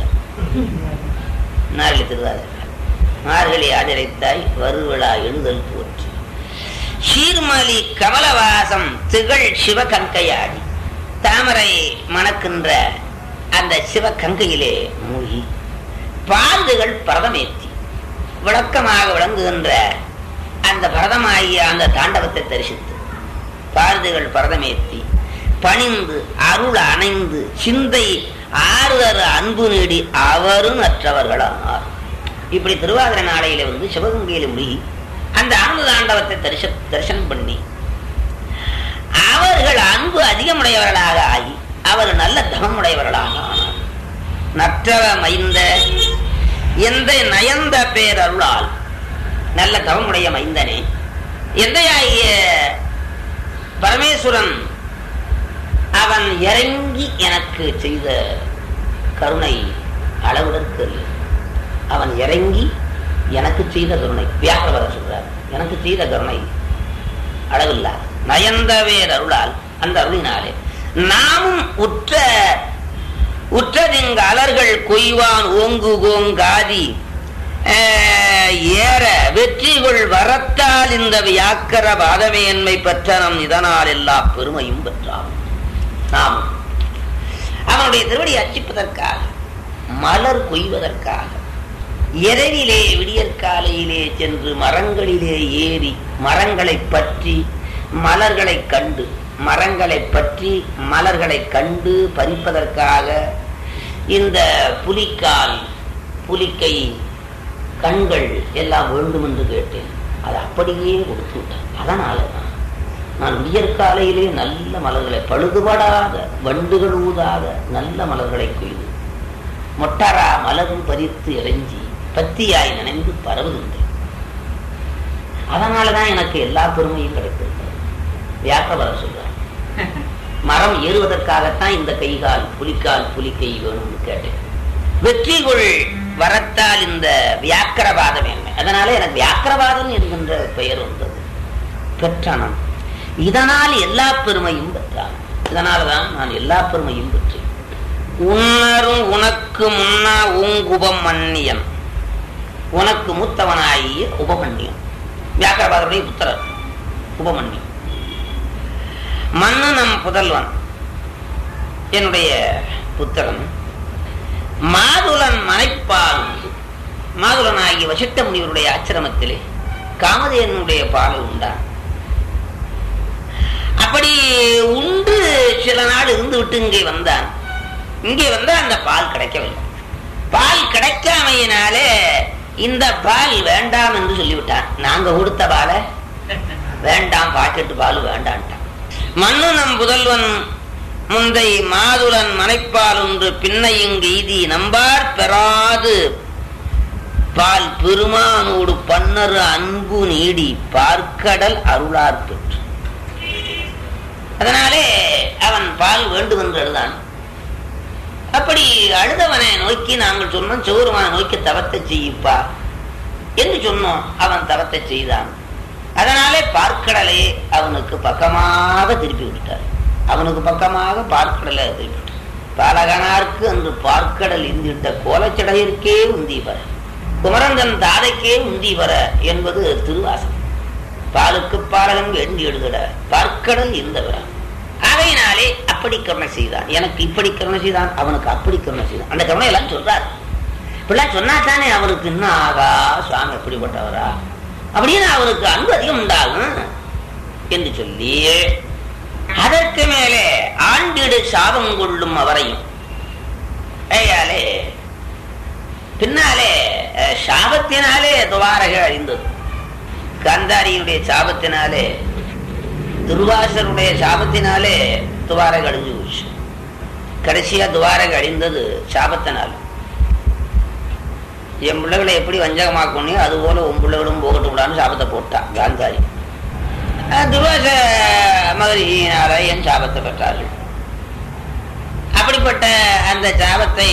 நாளை திருவாதிரை மார்கழி ஆதிரைத்தாய் வருவிழா எழுதல் போற்றி சீர்மலி கமலவாசம் திகழ் சிவகங்கையாடி தாமரை மணக்கின்ற அந்த சிவகங்கையிலே மூழ்கி பாந்துகள் பரதமேத்தி விளக்கமாக விளங்குகின்ற அந்த பரதமாகிய அந்த தாண்டவத்தை தரிசித்து பாரதிகள் பரதமேத்தி பணிந்து அருள் அணைந்து சிந்தை ஆறுதரு அன்பு நீடி அவரும் அற்றவர்களானார் இப்படி திருவாதிரை நாளையில வந்து சிவகங்கையில முழுகி அந்த ஆனந்த தாண்டவத்தை தரிச தரிசனம் பண்ணி அவர்கள் அன்பு அதிகமுடையவர்களாக ஆகி அவர் நல்ல தவமுடையவர்களாக ஆனார் நற்றவ மைந்த எந்த நயந்த பேரருளால் நல்ல தவமுடைய மைந்தனே எந்தையாகிய பரமேஸ்வரன் அவன் இறங்கி எனக்கு செய்த கருணை அளவிடற்கு அவன் இறங்கி எனக்கு செய்த கருணை வியாக்கவர சொல்றார் எனக்கு செய்த கருணை அளவில்லா நயந்தவேர் அருளால் அந்த அருளினாலே நாமும் உற்ற உற்றதிங்க அலர்கள் கொய்வான் ஓங்கு கோங்காதி ஏற வெற்றிகள் வரத்தால் இந்த வியாக்கர பாதமேன்மை பெற்ற நம் இதனால் எல்லா பெருமையும் பெற்றாம் நாம் அவனுடைய திருவடி அச்சிப்பதற்காக மலர் கொய்வதற்காக இரவிலே விடியற்காலையிலே சென்று மரங்களிலே ஏறி மரங்களை பற்றி மலர்களை கண்டு மரங்களை பற்றி மலர்களை கண்டு பறிப்பதற்காக இந்த புலிக்கால் புலிக்கை கண்கள் எல்லாம் வேண்டும் என்று கேட்டேன் அதான் அப்படியே கொடுத்து விட்டார் அதனால தான் நான் வியற்காலையிலே நல்ல மலர்களை பழுதுபடாத வண்டுகள் ஊதாத நல்ல மலர்களை கொய்து மொட்டரா மலரும் பறித்து இறைஞ்சி பத்தியாய் நினைந்து பரவுகின்றேன் அதனாலதான் எனக்கு எல்லா பெருமையும் கிடைத்திருக்கிறது வியாக்கவர சொல்றார் மரம் ஏறுவதற்காகத்தான் இந்த கைகால் புலிக்கால் புலிக்கை வேணும்னு கேட்டேன் வெற்றிகொள் வரத்தால் இந்த வியாக்கரவாதம் என்ன அதனால எனக்கு வியாக்கரவாதம் என்கின்ற பெயர் வந்தது பெற்றானான் இதனால் எல்லா பெருமையும் பெற்றான் இதனாலதான் நான் எல்லா பெருமையும் பெற்றேன் உன்னரும் உனக்கு முன்னா உங்குபம் மன்னியன் உனக்கு மூத்தவனாகிய உபமன்னியன் வியாக்கரவாதருடைய புத்திரர் உபமன்னியன் மண்ணு நம் புதல்வன் என்னுடைய புத்திரன் மாதுளன் மனைப்பால் மாதுளன் ஆகிய வசிட்ட முனிவருடைய ஆச்சிரமத்திலே காமதேனுடைய பால் உண்டான் அப்படி உண்டு சில நாள் இருந்து விட்டு இங்கே வந்தான் இங்கே வந்து அந்த பால் கிடைக்கவில்லை பால் கிடைக்காமையினாலே இந்த பால் வேண்டாம் என்று சொல்லிவிட்டான் நாங்க கொடுத்த பாலை வேண்டாம் பாக்கெட்டு பால் வேண்டான்ட்டான் மண்ணு நம் புதல்வன் முந்தை மாதுளன் மனைப்பால் ஒன்று பின்னையுங்கெய்தி நம்பார் பெறாது பால் பெருமானோடு பன்னரு அன்பு நீடி பார்க்கடல் அருளார் பெற்று அதனாலே அவன் பால் வேண்டும் என்று அழுதான் அப்படி அழுதவனை நோக்கி நாங்கள் சொன்னோம் சௌரமான நோக்கி தவத்தை செய்யுப்பா என்று சொன்னோம் அவன் தவத்தை செய்தான் அதனாலே பார்க்கடலை அவனுக்கு பக்கமாக திருப்பி விட்டார் அவனுக்கு பக்கமாக பார்க்கடலை திருப்பி விட்டார் பாலகனார்க்கு அன்று பார்க்கடல் இந்திட்ட கோலச்சடையிற்கே உந்தி வர குமரந்தன் தாதைக்கே உந்தி வர என்பது திருவாசம் பாலுக்கு பாலகன் வேண்டி எழுதுட பார்க்கடல் இருந்தவர ஆகையினாலே அப்படி கருணை செய்தான் எனக்கு இப்படி கருணை செய்தான் அவனுக்கு அப்படி கருணை செய்தான் அந்த கருணை எல்லாம் சொல்றார் இப்படிலாம் சொன்னா தானே அவனுக்கு இன்னும் ஆகா சுவாமி எப்படிப்பட்டவரா அப்படின்னு அவனுக்கு அன்பு அதிகம் உண்டாகும் என்று சொல்லி அதற்கு மேலே ஆண்டிடு சாபம் கொள்ளும் அவரையும் ஐயாலே பின்னாலே அஹ், சாபத்தினாலே துவாரக அழிந்தது காந்தாரியுடைய சாபத்தினாலே துர்வாசருடைய சாபத்தினாலே துவாரக அழிஞ்சு போச்சு கடைசியா துவாரக அழிந்தது சாபத்தினால் என் பிள்ளைகளை எப்படி வஞ்சகமாக்கணும் அது போல உன் பிள்ளைகளும் போகட்டும் கூடாதுன்னு சாபத்தை போட்டான் காந்தாரி அஹ், துர்வாச மகரிஷியினால என் சாபத்தை பெற்றார்கள் அப்படிப்பட்ட அந்த சாபத்தை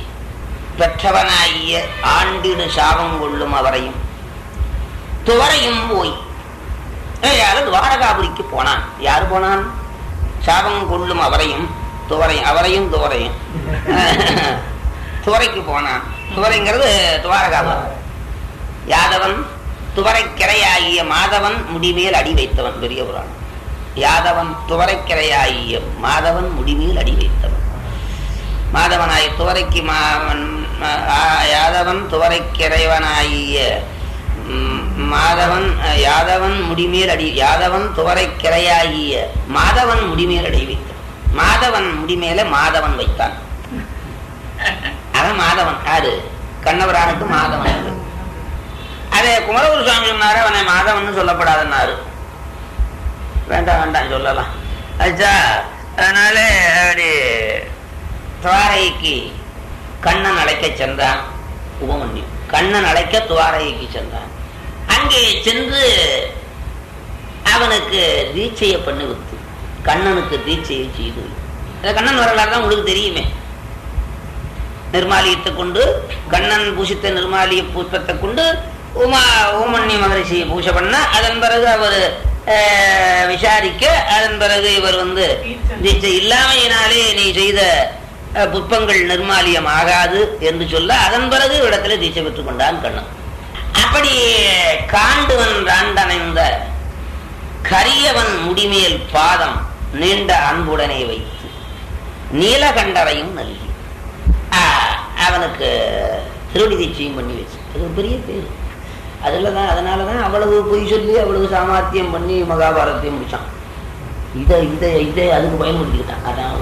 பெற்றவனாகிய ஆண்டிடு சாபம் கொள்ளும் அவரையும் துவரையும் போய் யாரு துவாரகாபுரிக்கு போனான் யாரு போனான் சாபம் கொள்ளும் அவரையும் துவரையும் அவரையும் துவரையும் துவரைக்கு போனான் துவரைங்கிறது துவாரகாபுரம் யாதவன் துவரைக்கிரையாகிய மாதவன் முடிமேல் அடி வைத்தவன் பெரிய புராணம் யாதவன் துவரைக்கிரையாகிய மாதவன் முடிமேல் அடி வைத்தவன் மாதவனாய் துவரைக்கு மாவன் ம- ஆ- யாதவன் துவரைக்கிறைவனாகிய ம், மாதவன் அஹ், யாதவன் முடிமேல் அடி யாதவன் துவரைக்கிறையாகிய மாதவன் முடிமேல் அடி வைத்தான் மாதவன் முடிமேல மாதவன் வைத்தான் அவன் மாதவன் யாரு கண்ணவரானுக்கு மாதவன் அது. அதே குமரகுரு சுவாமி சொன்னாரு அவனை மாதவன் சொல்லப்படாதுன்னாரு வேண்டாம் வேண்டாம் சொல்லலாம் அச்சா அதனால அப்படி துவாரைக்கு கண்ணன் அழைக்க சென்றான் உபமன்யு கண்ணன் அழைக்க துவாரைக்கு சென்றான் அங்கே சென்று அவனுக்கு தீட்சையை பண்ணி வித்து கண்ணனுக்கு தீட்சையை செய்து இந்த கண்ணன் வரலாறு தான் உங்களுக்கு தெரியுமே நிர்மாலியத்தை கொண்டு கண்ணன் பூசித்த நிர்மாலிய புஷ்பத்தை கொண்டு உமா ஓமன்ய மகரிஷியை பூஜை பண்ண அதன் பிறகு அவர் விசாரிக்க அதன் பிறகு இவர் வந்து தீட்சை இல்லாமையினாலே நீ செய்த அஹ், புஷ்பங்கள் நிர்மாலியம் ஆகாது என்று சொல்ல அதன் பிறகு இடத்துல தீட்சை பெற்றுக் கொண்டான் கண்ணன் அப்படி காண்டுவன் ராண்டனைந்த கரியவன் முடிமேல் பாதம் நீண்ட அன்புடனே வைத்து நீலகண்டரையும் நல்கி ஆ, அவனுக்கு திருவடி தீட்சையும் பண்ணி வச்சு அது ஒரு பெரிய பேர் அதுல தான் அதனால தான் அவ்வளவு பொய் சொல்லி அவ்வளவு சாமர்த்தியம் பண்ணி மகாபாரதத்தையும் முடிச்சான் இதை இதை இதை அதுக்கு பயன்படுத்திக்கிட்டான் அதான்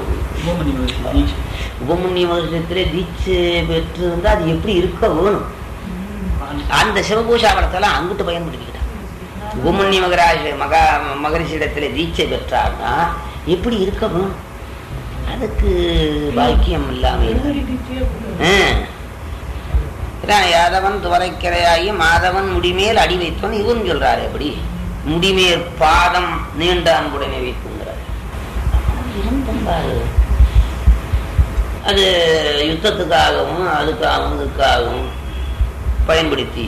உபமன்ய மகசத்திலே தீட்சை பெற்று இருந்தா அது எப்படி இருக்க வேணும் அந்த சிவபூஷாவரத்தெல்லாம் அங்கிட்டு பயன்படுத்திக்கிட்டான் உமுன்னி மகராஜ் மகா மகரிஷியிடத்துல தீட்சை பெற்றார்னா எப்படி இருக்கணும் அதுக்கு பாக்கியம் இல்லாம யாதவன் துவரைக்கிறையாகி மாதவன் முடிமேல் அடி வைத்தவன் இவன் சொல்றாரு எப்படி முடிமேல் பாதம் நீண்ட அன்புடனே வைத்துங்கிறார் இருந்தும் பாரு அது யுத்தத்துக்காகவும் அதுக்காகவும் இதுக்காகவும் பயன்படுத்தி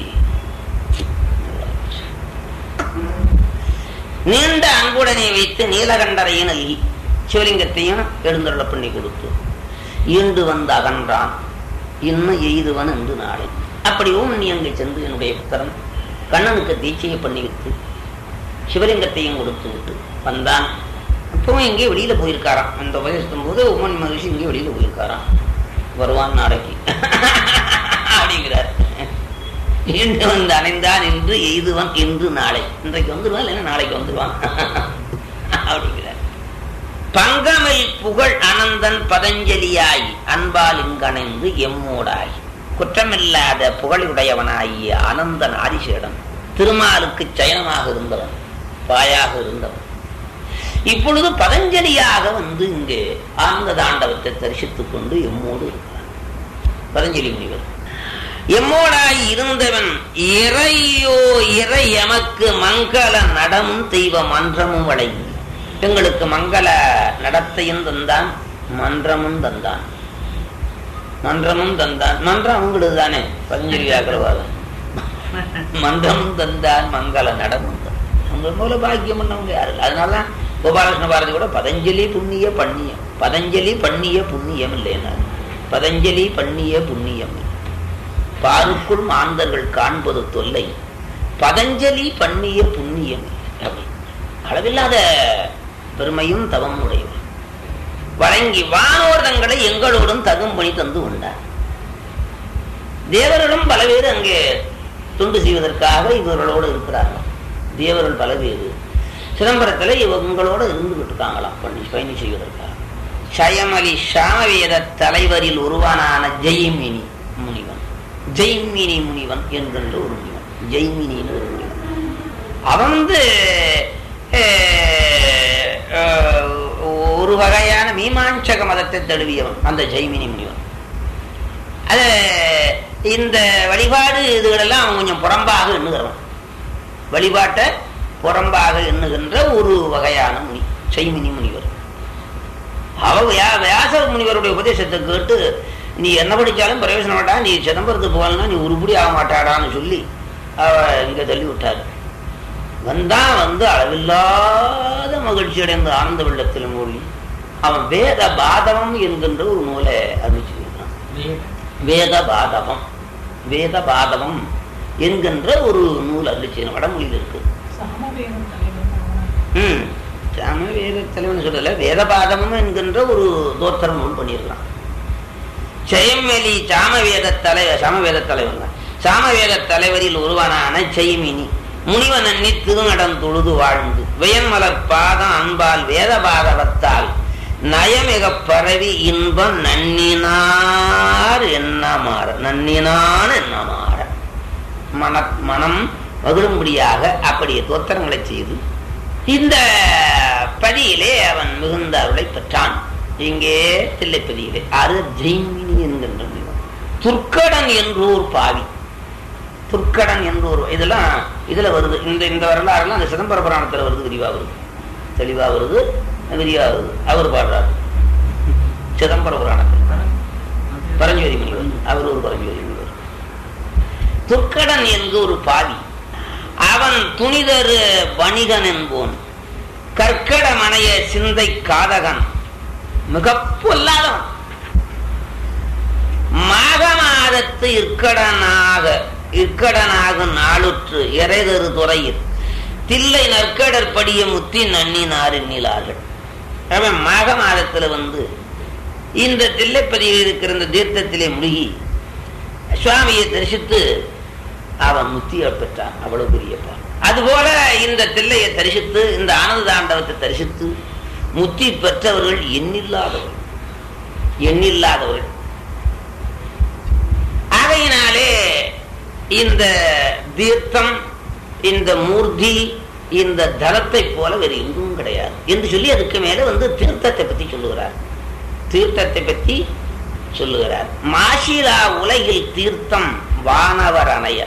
நீண்ட அன்புடனே வைத்து நீலகண்டரையும் நல்கி சிவலிங்கத்தையும் எழுந்தருள பண்ணி கொடுத்து ஈண்டு வந்து அகன்றான் இன்னும் எய்துவன் என்று நாளை அப்படி ஓம் நீ அங்கே சென்று என்னுடைய புத்தரம் கண்ணனுக்கு தீட்சையை பண்ணி வைத்து சிவலிங்கத்தையும் கொடுத்து விட்டு வந்தான் இப்பவும் இங்கே வெளியில போயிருக்காராம் அந்த உபதேசத்தும் போது உமன் மகிழ்ச்சி இங்கே வெளியில போயிருக்காராம் வருவான் நாளைக்கு அப்படிங்கிறார் இன்று வந்து அணைந்தான் என்று எய்துவன் இன்று நாளை இன்றைக்கு வந்துடுவான் இல்லைன்னா நாளைக்கு வந்துடுவான் அப்படிங்கிறார் பங்கமை புகழ் அனந்தன் பதஞ்சலியாய் அன்பால் இங்கணைந்து எம்மோடாய் குற்றமில்லாத புகழுடையவனாகிய அனந்தன் ஆதிசேடன் திருமாலுக்கு சயனமாக இருந்தவன் பாயாக இருந்தவன் இப்பொழுது பதஞ்சலியாக வந்து இங்கு ஆனந்த தாண்டவத்தை தரிசித்துக் கொண்டு எம்மோடு இருக்கிறான் பதஞ்சலி முனிவர் எம்மோடாய் இருந்தவன் இறையோ இறை எமக்கு மங்கள நடமும் தெய்வ மன்றமும் வழங்கி எங்களுக்கு மங்கள நடத்தையும் தந்தான் மன்றமும் தந்தான் மன்றமும் தந்தான் மன்றம் அவங்களுக்கு தானே பதஞ்சலி ஆகிறவாதம் மன்றமும் தந்தான் மங்கள நடமும் தந்தான் அவங்க மூல பாக்கியம் பண்ணவங்க யாரு அதனாலதான் கோபாலகிருஷ்ண பாரதி கூட பதஞ்சலி புண்ணிய பண்ணியம் பதஞ்சலி பண்ணிய புண்ணியம் இல்லைன்னா பதஞ்சலி பண்ணிய புண்ணியம் பாருக்குள் மாந்தர்கள் காண்பது தொல்லை பதஞ்சலி பண்ணிய புண்ணியம் அப்படி அளவில்லாத பெருமையும் தவம் உடையவர் வழங்கி வானோர்தங்களை எங்களோடும் தகும்பணி தந்து கொண்டார் தேவர்களும் பல பேர் அங்கே துண்டு செய்வதற்காக இவர்களோடு இருக்கிறார்கள் தேவர்கள் பல பேர் சிதம்பரத்தில் இவங்களோட இருந்துகிட்டு இருக்காங்களாம் பண்ணி பயணி செய்வதற்காக சயமலி சாமவேத தலைவரில் உருவானான ஜெய்மினி முனிவன் ஜெய்மினி முனிவன் என்கின்ற ஒரு முனிவன் ஜெய்மினின்னு ஒரு முனிவன் அவன் வந்து ஒரு வகையான மீமாஞ்சக மதத்தை தழுவியவன் அந்த ஜெய்மினி முனிவன் அது இந்த வழிபாடு இதுகளெல்லாம் அவன் கொஞ்சம் புறம்பாக எண்ணுகிறவன் வழிபாட்டை புறம்பாக எண்ணுகின்ற ஒரு வகையான முனி செய்மினி முனிவர் அவ வியாச முனிவருடைய உபதேசத்தை கேட்டு நீ என்ன படிச்சாலும் பிரயோஜனம் மாட்டா நீ சிதம்பரத்துக்கு போகலன்னா நீ உருப்படி ஆக மாட்டாடான்னு சொல்லி அவ இங்க தள்ளி விட்டாரு வந்தான் வந்து அளவில்லாத மகிழ்ச்சி அடைந்த ஆனந்த வெள்ளத்தில் மூழ்கி அவன் வேத பாதவம் என்கின்ற ஒரு நூலை அறிவிச்சிருக்கான் வேத பாதவம் வேத பாதவம் என்கின்ற ஒரு நூல் அறிவிச்சு வடமொழியில் இருக்கு ம் சாம வேத தலைவன் சொல்லல வேதபாதமும் என்கின்ற ஒரு தோத்திர நூல் பண்ணியிருக்கான் ஜெயமெலி சாமவேத தலைவர் சாமவேத தலைவன் தான் சாமவேத தலைவரில் ஒருவனான ஜெயமினி முனிவன் அண்ணி திருநடம் தொழுது வாழ்ந்து வியன்மலர் பாதம் அன்பால் வேத பாதவத்தால் நயமிக பரவி இன்பம் நன்னினார் என்ன மாற நன்னினான் என்ன மாற மன மனம் மகிழும்படியாக அப்படியே தோத்திரங்களை செய்து இந்த பதியிலே அவன் மிகுந்த அருளை பெற்றான் இங்கே தில்லைப்பதியிலே அது ஜெய்மினி என்கின்ற முனிவன் துர்க்கடன் என்றோர் பாவி துர்க்கடன் என்றோர் இதெல்லாம் இதுல வருது இந்த இந்த வரலாறுலாம் அந்த சிதம்பர புராணத்துல வருது விரிவா வருது தெளிவா வருது விரிவா வருது அவர் பாடுறாரு சிதம்பர புராணத்தில் பரஞ்சோதி முனிவர் அவர் ஒரு பரஞ்சோதி முனிவர் துர்க்கடன் என்று ஒரு பாவி அவன் துணிதரு வணிகன் என்போன் கற்கட மனைய சிந்தை காதகன் மிக பொல்லாதவன் மாக மாதத்து இற்கடனாக இற்கடனாக நாளுற்று இறைதரு துறையில் தில்லை நற்கடற்படிய முத்தி நன்னினார் எண்ணிலார்கள் அவன் மாக மாதத்துல வந்து இந்த தில்லைப்பதியில் இருக்கிற இந்த தீர்த்தத்திலே முழுகி சுவாமியை தரிசித்து அவன் முத்தியை பெற்றான் அவ்வளவு பெரியப்பா அதுபோல இந்த தில்லையை தரிசித்து இந்த ஆனந்த தாண்டவத்தை தரிசித்து முத்தி பெற்றவர்கள் எண்ணில்லாதவர்கள் எண்ணில்லாதவர்கள் ஆகையினாலே இந்த தீர்த்தம் இந்த மூர்த்தி இந்த தலத்தை போல வேறு எங்கும் கிடையாது என்று சொல்லி அதுக்கு மேல வந்து தீர்த்தத்தை பத்தி சொல்லுகிறார் தீர்த்தத்தை பத்தி சொல்லுகிறார் மாசிலா உலகில் தீர்த்தம் வானவர் அணைய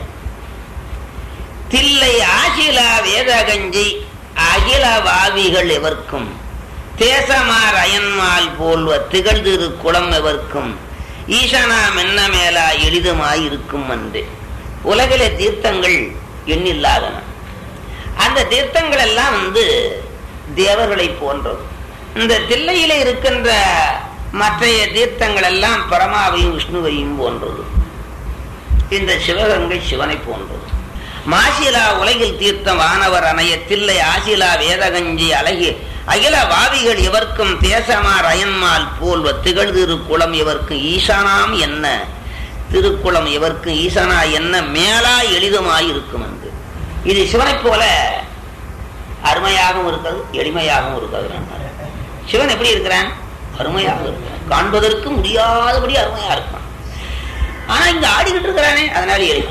தில்லை ஆசிலா வேதகஞ்சி அகில வாவிகள் எவர்க்கும் தேசமார் அயன்மால் போல்வ திகழ்திரு குளம் எவர்க்கும் ஈசனா மென்ன மேலா எளிதுமாயிருக்கும் அன்றே உலகிலே தீர்த்தங்கள் எண்ணில்லாதன அந்த தீர்த்தங்கள் எல்லாம் வந்து தேவர்களை போன்றது இந்த தில்லையில இருக்கின்ற மற்றைய தீர்த்தங்கள் எல்லாம் பரமாவையும் விஷ்ணுவையும் போன்றது இந்த சிவகங்கை சிவனை போன்றது மாசிலா உலகில் தீர்த்தம் வானவர் அணைய தில்லை ஆசிலா வேதகஞ்சி அழகி அகில வாவிகள் இவர்க்கும் தேசமார் அயன்மால் போல்வ திகழ் திருக்குளம் இவர்க்கும் ஈசானாம் என்ன திருக்குளம் இவர்க்கும் ஈசானா என்ன மேலா எளிதுமாயிருக்கும் என்று இது சிவனைப் போல அருமையாகவும் இருக்கிறது எளிமையாகவும் இருக்கிறது சிவன் எப்படி இருக்கிறான் அருமையாக இருக்கிறான் காண்பதற்கு முடியாதபடி அருமையா இருக்கான் ஆனா இங்க ஆடிக்கிட்டு இருக்கிறானே அதனால எளிமை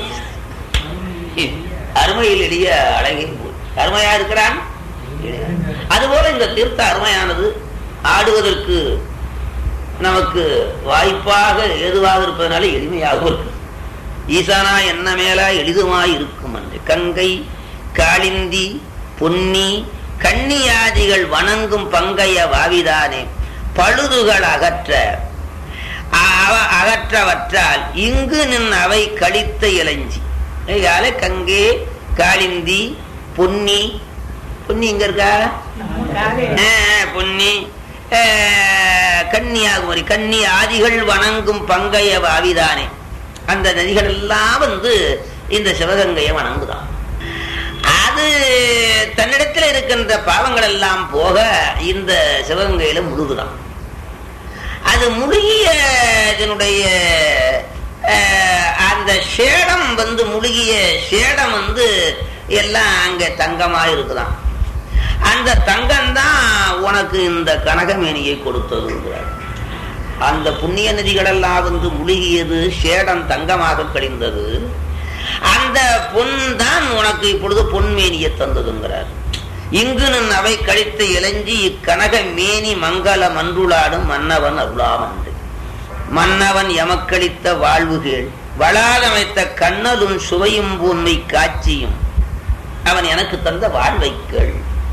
அருமையில் எளிய அழகே அருமையா இருக்கிறான் அதுபோல இந்த தீர்த்த அருமையானது ஆடுவதற்கு நமக்கு வாய்ப்பாக ஏதுவாக இருப்பதனால எளிமையாகவும் இருக்கு ஈசானா என்ன மேலா எளிதுமாய் இருக்கும் என்று கங்கை காளிந்தி பொன்னி கன்னியாதிகள் வணங்கும் பங்கைய வாவிதானே பழுதுகள் அகற்ற அவ- அகற்றவற்றால் இங்கு நின் அவை கழித்த இளஞ்சி இதால கங்கே காளிந்தி பொன்னி பொன்னி இங்க இருக்கா ஆ, பொன்னி ஆ, கன்னியாகுமரி கன்னி ஆதிகள் வணங்கும் பங்கைய வாவிதானே அந்த நதிகள் எல்லாம் வந்து இந்த சிவகங்கையை வணங்குதான் அது தன்னிடத்தில் இருக்கின்ற பாவங்கள் எல்லாம் போக இந்த சிவகங்கையில முழுகுதான் அது முழுகிய இதனுடைய அஹ், அந்த சேடம் வந்து முழுகிய சேடம் வந்து எல்லாம் அங்க தங்கமா இருக்குதாம் அந்த தங்கம் தான் உனக்கு இந்த கனகமேனியை கொடுத்ததுங்கிறார் அந்த புண்ணிய நதிகளெல்லாம் வந்து முழுகியது சேடம் தங்கமாக கழிந்தது அந்த பொன் தான் உனக்கு இப்பொழுது பொன்மேனியை தந்ததுங்கிறார் இங்கு நின் அவை கழித்த இளஞ்சி இக்கனக மேனி மங்கள மன்றுளாடும் மன்னவன் அருளாமன்று மன்னவன் எமக்களித்த வாழ்வுகள் வளாதமைத்த கண்ணலும் சுவையும் பூன்மை காட்சியும் அவன் எனக்கு தந்த வாழ்வைக்கள்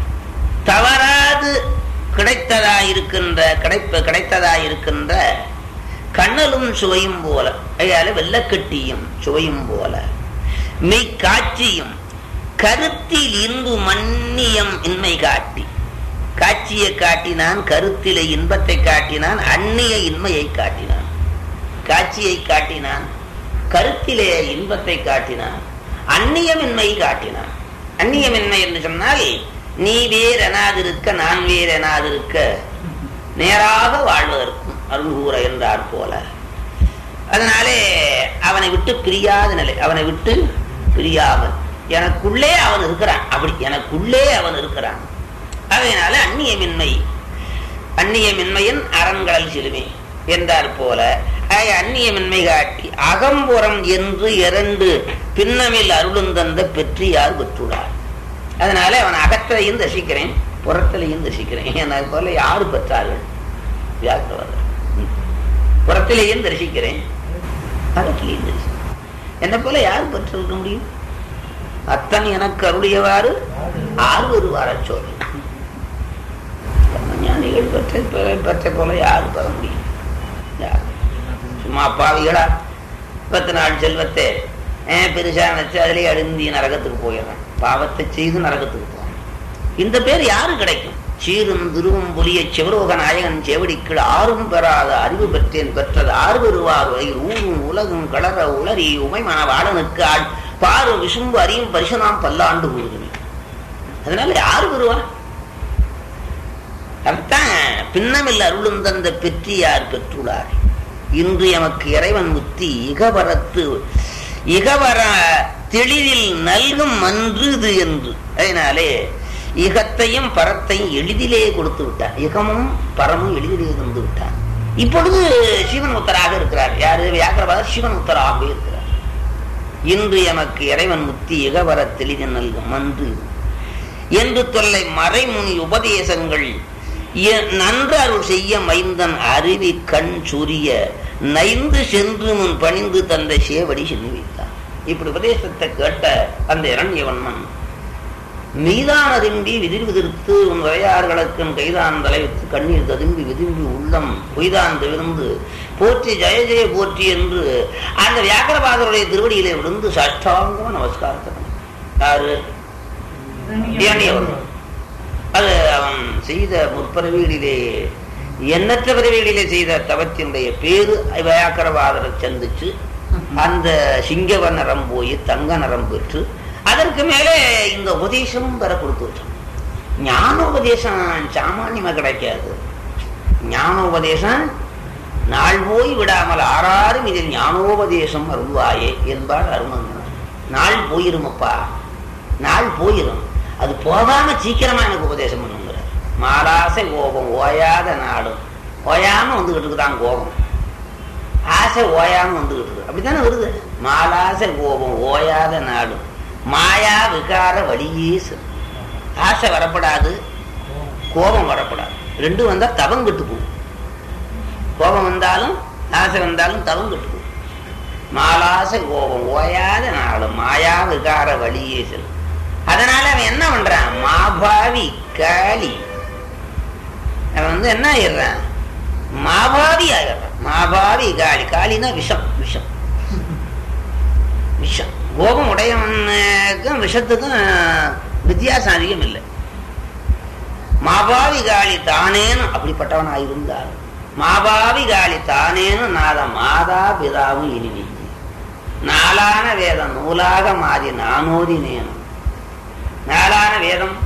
தவறாது கிடைத்ததா இருக்கின்ற கிடைப்ப கிடைத்ததா இருக்கின்ற கண்ணலும் சுவையும் போல அதால வெள்ளக்கட்டியும் சுவையும் போல மெய் காட்சியும் கருத்தில் இன்பு மன்னியம் இன்மை காட்டி காட்சியை காட்டினான் கருத்திலே இன்பத்தை காட்டினான் அந்நிய இன்மையை காட்டினான் காட்சியை காட்டினான் கருத்திலே இன்பத்தை காட்டினான் அந்நியமின்மை காட்டினான் அந்நியமின்மை என்று சொன்னால் நீ வேர் எனாதிருக்க நான் வேர் எனாதிருக்க நேராக வாழ்வதற்கும் அருள் கூற என்றார் போல அதனாலே அவனை விட்டு பிரியாத நிலை அவனை விட்டு பிரியாமல் எனக்குள்ளே அவன் இருக்கிறான் அப்படி எனக்குள்ளே அவன் இருக்கிறான் அதனால அந்நியமின்மை அந்நியமின்மையின் அரண்களல் சிலுமே என்றார் போல ஆக அந்நியமின்மை காட்டி அகம்புறம் என்று இரண்டு பின்னமில் அருளுந்தந்த பெற்றியார் பெற்றுள்ளார் அதனால அவன் அகத்திலையும் தரிசிக்கிறேன் புறத்திலையும் தரிசிக்கிறேன் என போல யாரு பெற்றார்கள் வியாக்கிரவாதர் ம். புறத்திலேயும் தரிசிக்கிறேன் அகத்திலையும் தரிசிக்கிறேன் என்ன போல யார் பெற்றிருக்க முடியும் அத்தன் எனக்கு அருளியவாறு ஆறு வார சோழி ஞானிகள் பெற்ற பெற- பெற்ற போல யாரு பெற முடியும் யார்? சும்மா அப்பாவிகளா பத்து நாள் செல்வத்தை ஏன் பெருசா நினைச்சு அதுலயே அழுந்தி நரகத்துக்கு போயிடுறேன் பாவத்தை செய்து நரகத்துக்கு போறேன் இந்த பேர் யாரு கிடைக்கும் சீரும் துருவும் புலிய சிவரோக நாயகன் செவடிக்குள் ஆறும் பெறாத அறிவு பெற்றேன் பெற்றது ஆறு பெறுவார் வகையில் ஊரும் உலகும் கலர உளறி உமைமன வாழனுக்கு ஆள் பாரு விசும்பு அறியும் பரிசுனாம் பல்லாண்டு கூறுகிறேன் அதனால யாரு பெறுவா அதுதான் பின்னமில் அருளும் தந்த பெற்றியார் பெற்றுள்ளார் இன்று எமக்கு இறைவன் முத்தி இகவரத்து இகவர தெளிவில் நல்கும் மன்று இது என்று அதனாலே இகத்தையும் பரத்தையும் எளிதிலே கொடுத்து விட்டார் இகமும் பரமும் எளிதிலே தந்து விட்டார் இப்பொழுது சிவன் உத்தராக இருக்கிறார் யாரு வியாக்கிரபாதர் சிவன் உத்தராகவே இருக்கிறார் இன்று எமக்கு இறைவன் முத்தி இகவர தெளிவு நல்கும் மன்று என்று தொல்லை மறைமுனி உபதேசங்கள் எ- நன்று அருள் செய்ய மைந்தன் அருவி கண் சுரிய நைந்து சென்று முன் பணிந்து தந்த சேவடி சென்று வைத்தான் இப்படி உபதேசத்தை கேட்ட அந்த இரண்யவன்மன் மீதான திரும்பி விதிர் விதிர்த்து உன் வரையார்களுக்கும் கைதான் தலைவித்து கண்ணீர் ததும்பி விதும்பி உள்ளம் பொய்தான் விழுந்து போற்றி ஜெய ஜெய போற்றி என்று அந்த வியாக்கரபாதருடைய திருவடியிலே விழுந்து சஷ்டாங்கமா நமஸ்காரத்தை யாரு இரண்யவன்மன் அது அவன் செய்த முற்பிறவிகளிலே எண்ணற்ற பிறவிகளிலே செய்த தவத்தினுடைய பேரு வியாக்கரவாதரை சந்திச்சு அந்த சிங்கவ நரம் போய் தங்க நரம் பெற்று அதற்கு மேலே இந்த உபதேசமும் பெற கொடுத்து வச்சான் ஞானோபதேசம் சாமானியமா கிடைக்காது ஞானோபதேசம் நாள் போய் விடாமல் ஆறாரும் இதில் ஞானோபதேசம் அருள்வாயே என்பார் அருணங்கன் நாள் போயிருமப்பா நாள் போயிரும் அது போகாம சீக்கிரமா எனக்கு உபதேசம் பண்ணுங்கிற மாலாசை கோபம் ஓயாத நாடும் ஓயாம வந்துகிட்டு இருக்குதான் கோபம் ஆசை ஓயாம வந்துகிட்டு இருக்கு அப்படித்தானே வருது மாலாசை கோபம் ஓயாத நாடும் மாயா விகார வழியே செல்லும். ஆசை வரப்படாது கோபம் வரப்படாது ரெண்டும் வந்தா தவம் கெட்டு போகும் கோபம் வந்தாலும் ஆசை வந்தாலும் தவம் கெட்டு போகும் மாலாசை கோபம் ஓயாத நாளும் மாயா விகார வழியே செல்லும் அதனால அவன் என்ன பண்றான் மாபாவி காளி அவன் வந்து என்ன ஆயிடுறான் மாபாவி ஆயிடுறான் மாபாவி காளி காளினா விஷம் விஷம் விஷம் கோபம் உடையவனுக்கும் விஷத்துக்கும் வித்தியாசம் அதிகம் இல்லை மாபாவி காளி தானேன்னு அப்படிப்பட்டவனா இருந்தார் மாபாவி காளி தானேன்னு நாத மாதா பிதாவும் இனிவி நாளான வேதம் நூலாக மாறி நானோதி நேனும் நாளான வேதம்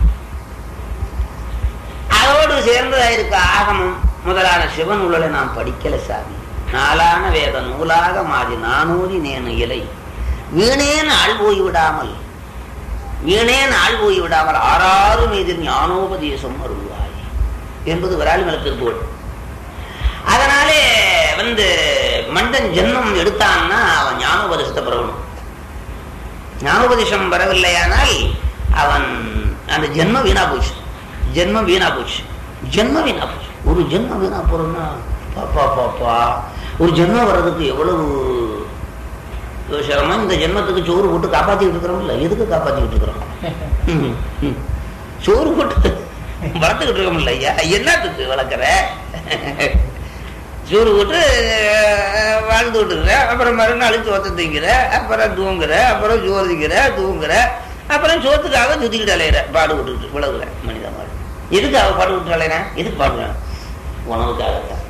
அதோடு சேர்ந்ததா இருக்க ஆகமம் முதலான சிவன் உள்ள நாம் படிக்கல சாமி நாளான வேத நூலாக மாறி நானூறி நேனு இலை வீணேன் ஆள் போய் விடாமல் வீணேன் ஆள் போய் விடாமல் ஆறாறு மீது ஞானோபதேசம் அருள்வாய் என்பது விராலிமல திருப்புகள் அதனாலே வந்து மண்டன் ஜென்மம் எடுத்தான்னா அவன் ஞானோபதேசத்தை பெறணும் ஞானோபதேசம் பெறவில்லையானால் அவன் அந்த ஜென்மம் வீணா போச்சு ஜென்மம் வீணா போச்சு ஜென்மம் வீணா போச்சு ஒரு ஜென்மம் வீணா போறோம்னா பாப்பா பாப்பா ஒரு ஜென்மம் வர்றதுக்கு எவ்வளவு சிரமம் இந்த ஜென்மத்துக்கு சோறு போட்டு காப்பாத்திக்கிட்டு இருக்கிறோம்ல எதுக்கு காப்பாத்திக்கிட்டு இருக்கிறோம் ம், ம். சோறு போட்டு வளர்த்துக்கிட்டு இருக்கோம்ல ஐயா என்னத்துக்கு வளர்க்குற சோறு போட்டு அஹ், வாழ்ந்துகிட்டு இருக்கிற அப்புறம் மறுநாள் சோத்தை திங்கிற அப்புறம் தூங்குற அப்புறம் சோதிக்கிற தூங்குற அப்புறம் சோத்துக்காக சுத்திக்கிட்டு அலையிற பாடு விட்டுக்கிட்டு விலகுற மனித மாதிரி எதுக்கு அவ பாடு விட்டு அலையிறேன் எதுக்கு பாடுறேன் உணவுக்காகத்தான்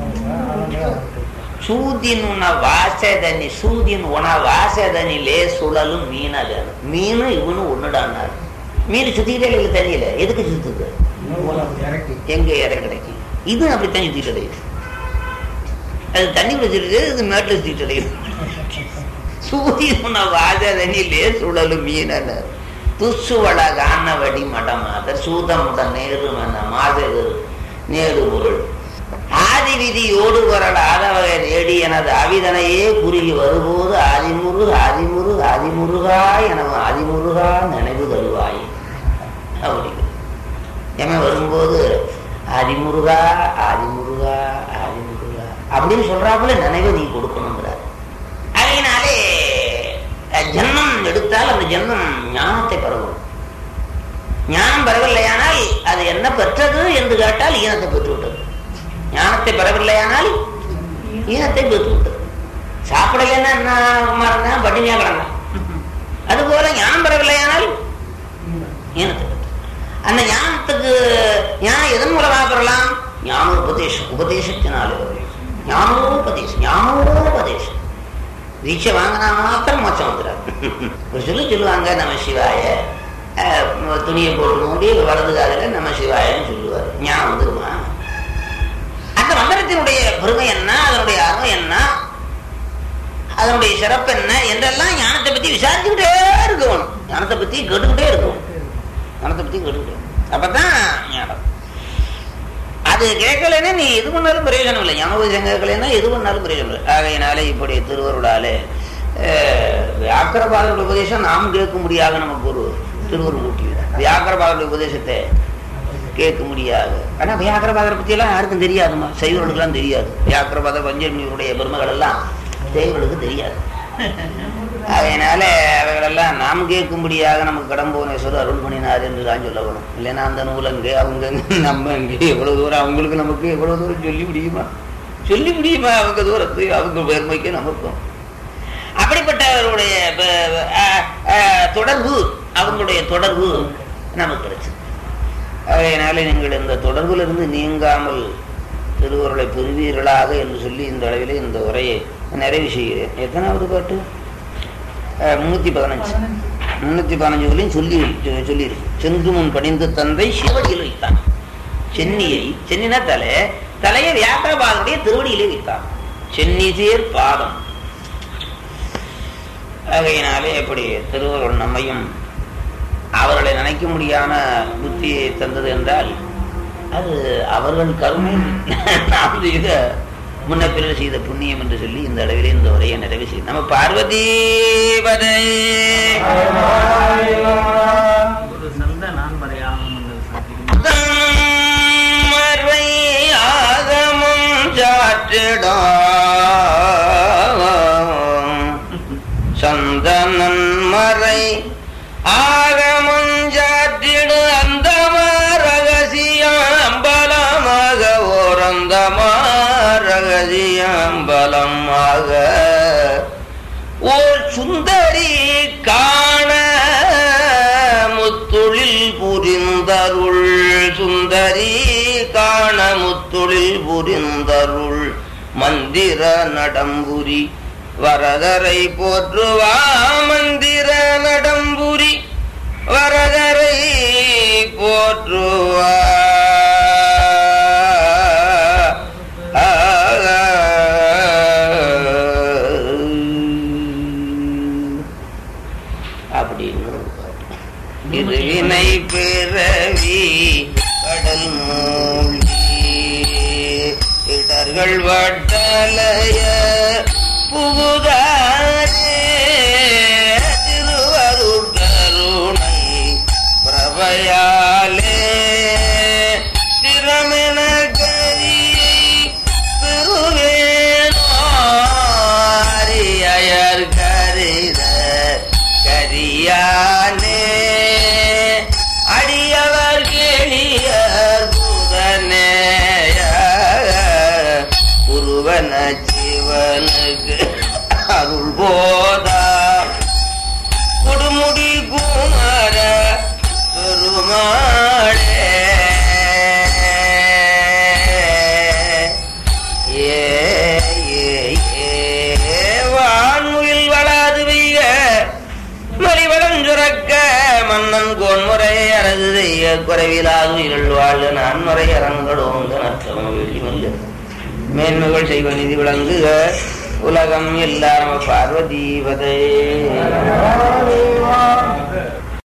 சூதின் உண வாசதனி சூதின் உண வாசதனிலே சுழலும் மீனகன் மீனு இவனு ஒண்ணுடான்னாரு மீன் சுத்திக்கிட்டே இல்லை தண்ணியில எதுக்கு சுத்துது எங்க இடம் கிடைக்கும் இது அப்படித்தான் சுத்திட்டு அலையுது அது தண்ணி வச்சிருக்கு இது மேட்டில் சுத்திட்டு அலையுது சூதின் உண வாசதனிலே சுழலும் மீனகன் துசுவள காணவடி மடமாதர் சூதமுட நேருமென மாதர் நேரு பொருள் ஆதி விதியோடு வரல் ஆதவகை தேடி எனது அவிதனையே குறுகி வரும்போது ஆதிமுரு ஆதிமுரு ஆதிமுருகா எனவும் ஆதிமுருகா நினைவு தருவாய் அப்படிங்கிறது எம வரும்போது ஆதிமுருகா ஆதிமுருகா ஆதிமுருகா அப்படின்னு சொல்றாப்புல நினைவை நீ கொடுக்கணுங்கிறார் அதனாலே அஹ், ஜென்மம் எடுத்தால் அந்த ஜென்மம் ஞானத்தை பெறவும் ஞானம் பெறவில்லையானால் அது என்ன பெற்றது என்று கேட்டால் ஈனத்தை பெற்றுவிட்டது ஞானத்தை பெறவில்லையானால் ஈனத்தை பெற்றுவிட்டது சாப்பிடலைன்னா என்ன குமாரன் தான் பட்டினியா கிடந்தான் அதுபோல ஞானம் பெறவில்லையானால் ஈனத்தை பெற்று அந்த ஞானத்துக்கு ஞானம் எதன் மூலமாக பெறலாம் ஞான உபதேசம் உபதேசத்தினாலே வரும். ஞானோபதேசம் ஞானோபதேசம் தீட்சை வாங்கினா மாத்திரம் மோச்சம் வந்துடாது ஒரு சொல்லி சொல்லுவாங்க நம்ம சிவாய அஹ், துணியை போட்டு மூடி வலது காதில் நம்ம சிவாயன்னு சொல்லுவார் ஞானம் வந்துருமா அந்த மந்திரத்தினுடைய பெருமை என்ன அதனுடைய அருமை என்ன அதனுடைய சிறப்பு என்ன என்றெல்லாம் ஞானத்தை பத்தி விசாரிச்சுக்கிட்டே இருக்கணும் ஞானத்தை பத்தி கேட்டுக்கிட்டே இருக்கணும் ஞானத்தை பத்தி கேட்டுக்கிட்டே அப்பதான் ஞானம் அது கேட்கலைன்னா நீ எது பண்ணாலும் பிரயோஜனம் இல்லை ஞானோபதேசம் கேட்கலைன்னா எது பண்ணாலும் பிரயோஜனம் இல்லை ஆகையினாலே இப்படி திருவருளாலே அஹ், வியாக்கரபாதருடைய உபதேசம் நாம் கேட்க முடியாது நமக்கு ஒரு திருவருள் ஊட்டிவிட வியாக்கரபாதருடைய உபதேசத்தை கேட்க முடியாது ஆனா வியாக்கரபாதரை பத்தி எல்லாம் யாருக்கும் தெரியாதுமா சைவர்களுக்கெல்லாம் தெரியாது வியாக்கரபாதர் பஞ்சமியுடைய பெருமைகள் எல்லாம் சைவர்களுக்கு தெரியாது அதனால அவைகளெல்லாம் நாம் கேட்கும்படியாக நமக்கு கடம்புவனேஸ்வரர் அருள் பண்ணினார் என்று தான் சொல்ல வரும் இல்லைன்னா அந்த நூல் அங்கே அவங்க அங்கே, நம்ம அங்கே எவ்வளவு தூரம் அவங்களுக்கு நமக்கு எவ்வளவு தூரம் சொல்லி முடியுமா சொல்லி முடியுமா அவங்க தூரத்து அவங்க பெருமைக்கு நமக்கும் அப்படிப்பட்டவருடைய ப- அஹ், அஹ், தொடர்பு அவங்களுடைய தொடர்பு நமக்கு கிடைச்சது அதனால நீங்கள் இந்த தொடர்பிலிருந்து நீங்காமல் திருவருளை பெறுவீர்களாக என்று சொல்லி இந்த அளவிலே இந்த உரையை நிறைவு செய்கிறேன் எத்தனாவது பாட்டு அஹ், முன்னூத்தி பதினஞ்சு முன்னூத்தி பதினஞ்சு வரையும் சொல்லி சொ- சொல்லியிருக்கு சென்று முன் படிந்த தந்தை சிவடியில் வைத்தான் சென்னியை சென்னினா தலை தலையை வியாக்கிரபாதனுடைய திருவடியிலே வைத்தான் சென்னி சேர் பாதம் ஆகையினாலே எப்படி திருவருள் நம்மையும் அவர்களை நினைக்க முடியாம புத்தியை தந்தது என்றால் அது அவர்கள் கருணை நாம் செய்த முன்ன பிறகு செய்த புண்ணியம் என்று சொல்லி இந்த அளவிலே இந்த உரையை நிறைவு செய்யும் நம்ம பார்வதி பதை ஒரு சந்த நான்மறை ஆகமங்கள் சாத்திக்கும் மறை ஆகமும் சாற்றிடும் சந்தனன் மறை ஆகமஞ்சாற்றிடு அந்த ரகசியம் அம்பலமாக ஓரந்தமா ரகசியம் அம்பலமாக ஓர் சுந்தரி காண முத்துளில் புரிந்தருள் சுந்தரி காண முத்துளில் புரிந்தருள் மந்திர நடம்புரி வரதரை போற்றுவா மந்திர நடம்புரி வரதரை போற்றுவா அப்படின்னு ஒரு பாட்டு. இருவினை பிறவி கடல் மூழ்கி இடர்கள் வட்டலைய புகுதாரே திருவருள் கருணை பிரபையாலே திறமென கரியை பெறுவேனோ அரியர் கரித கரியானே அடியவர் கேளியர் புதனேய உருவன ஜீவனுக்கு அருள் போதா கொடுமுடி குமார பெருமாளே ஏ ஏ ஏ வான்முகில் வளாது பெய்க மலிவளம் சுரக்க மன்னன் கோன்முறை அரசு செய்ய குறைவிலாது இருள் வாழ்க நான்முறை அரங்கடோங்க நற்றம வெள்ளி மல்ல மேன்மைகள் செய்வ நிதி விளங்குக உலகம் எல்லாரும் பார்வதீபதே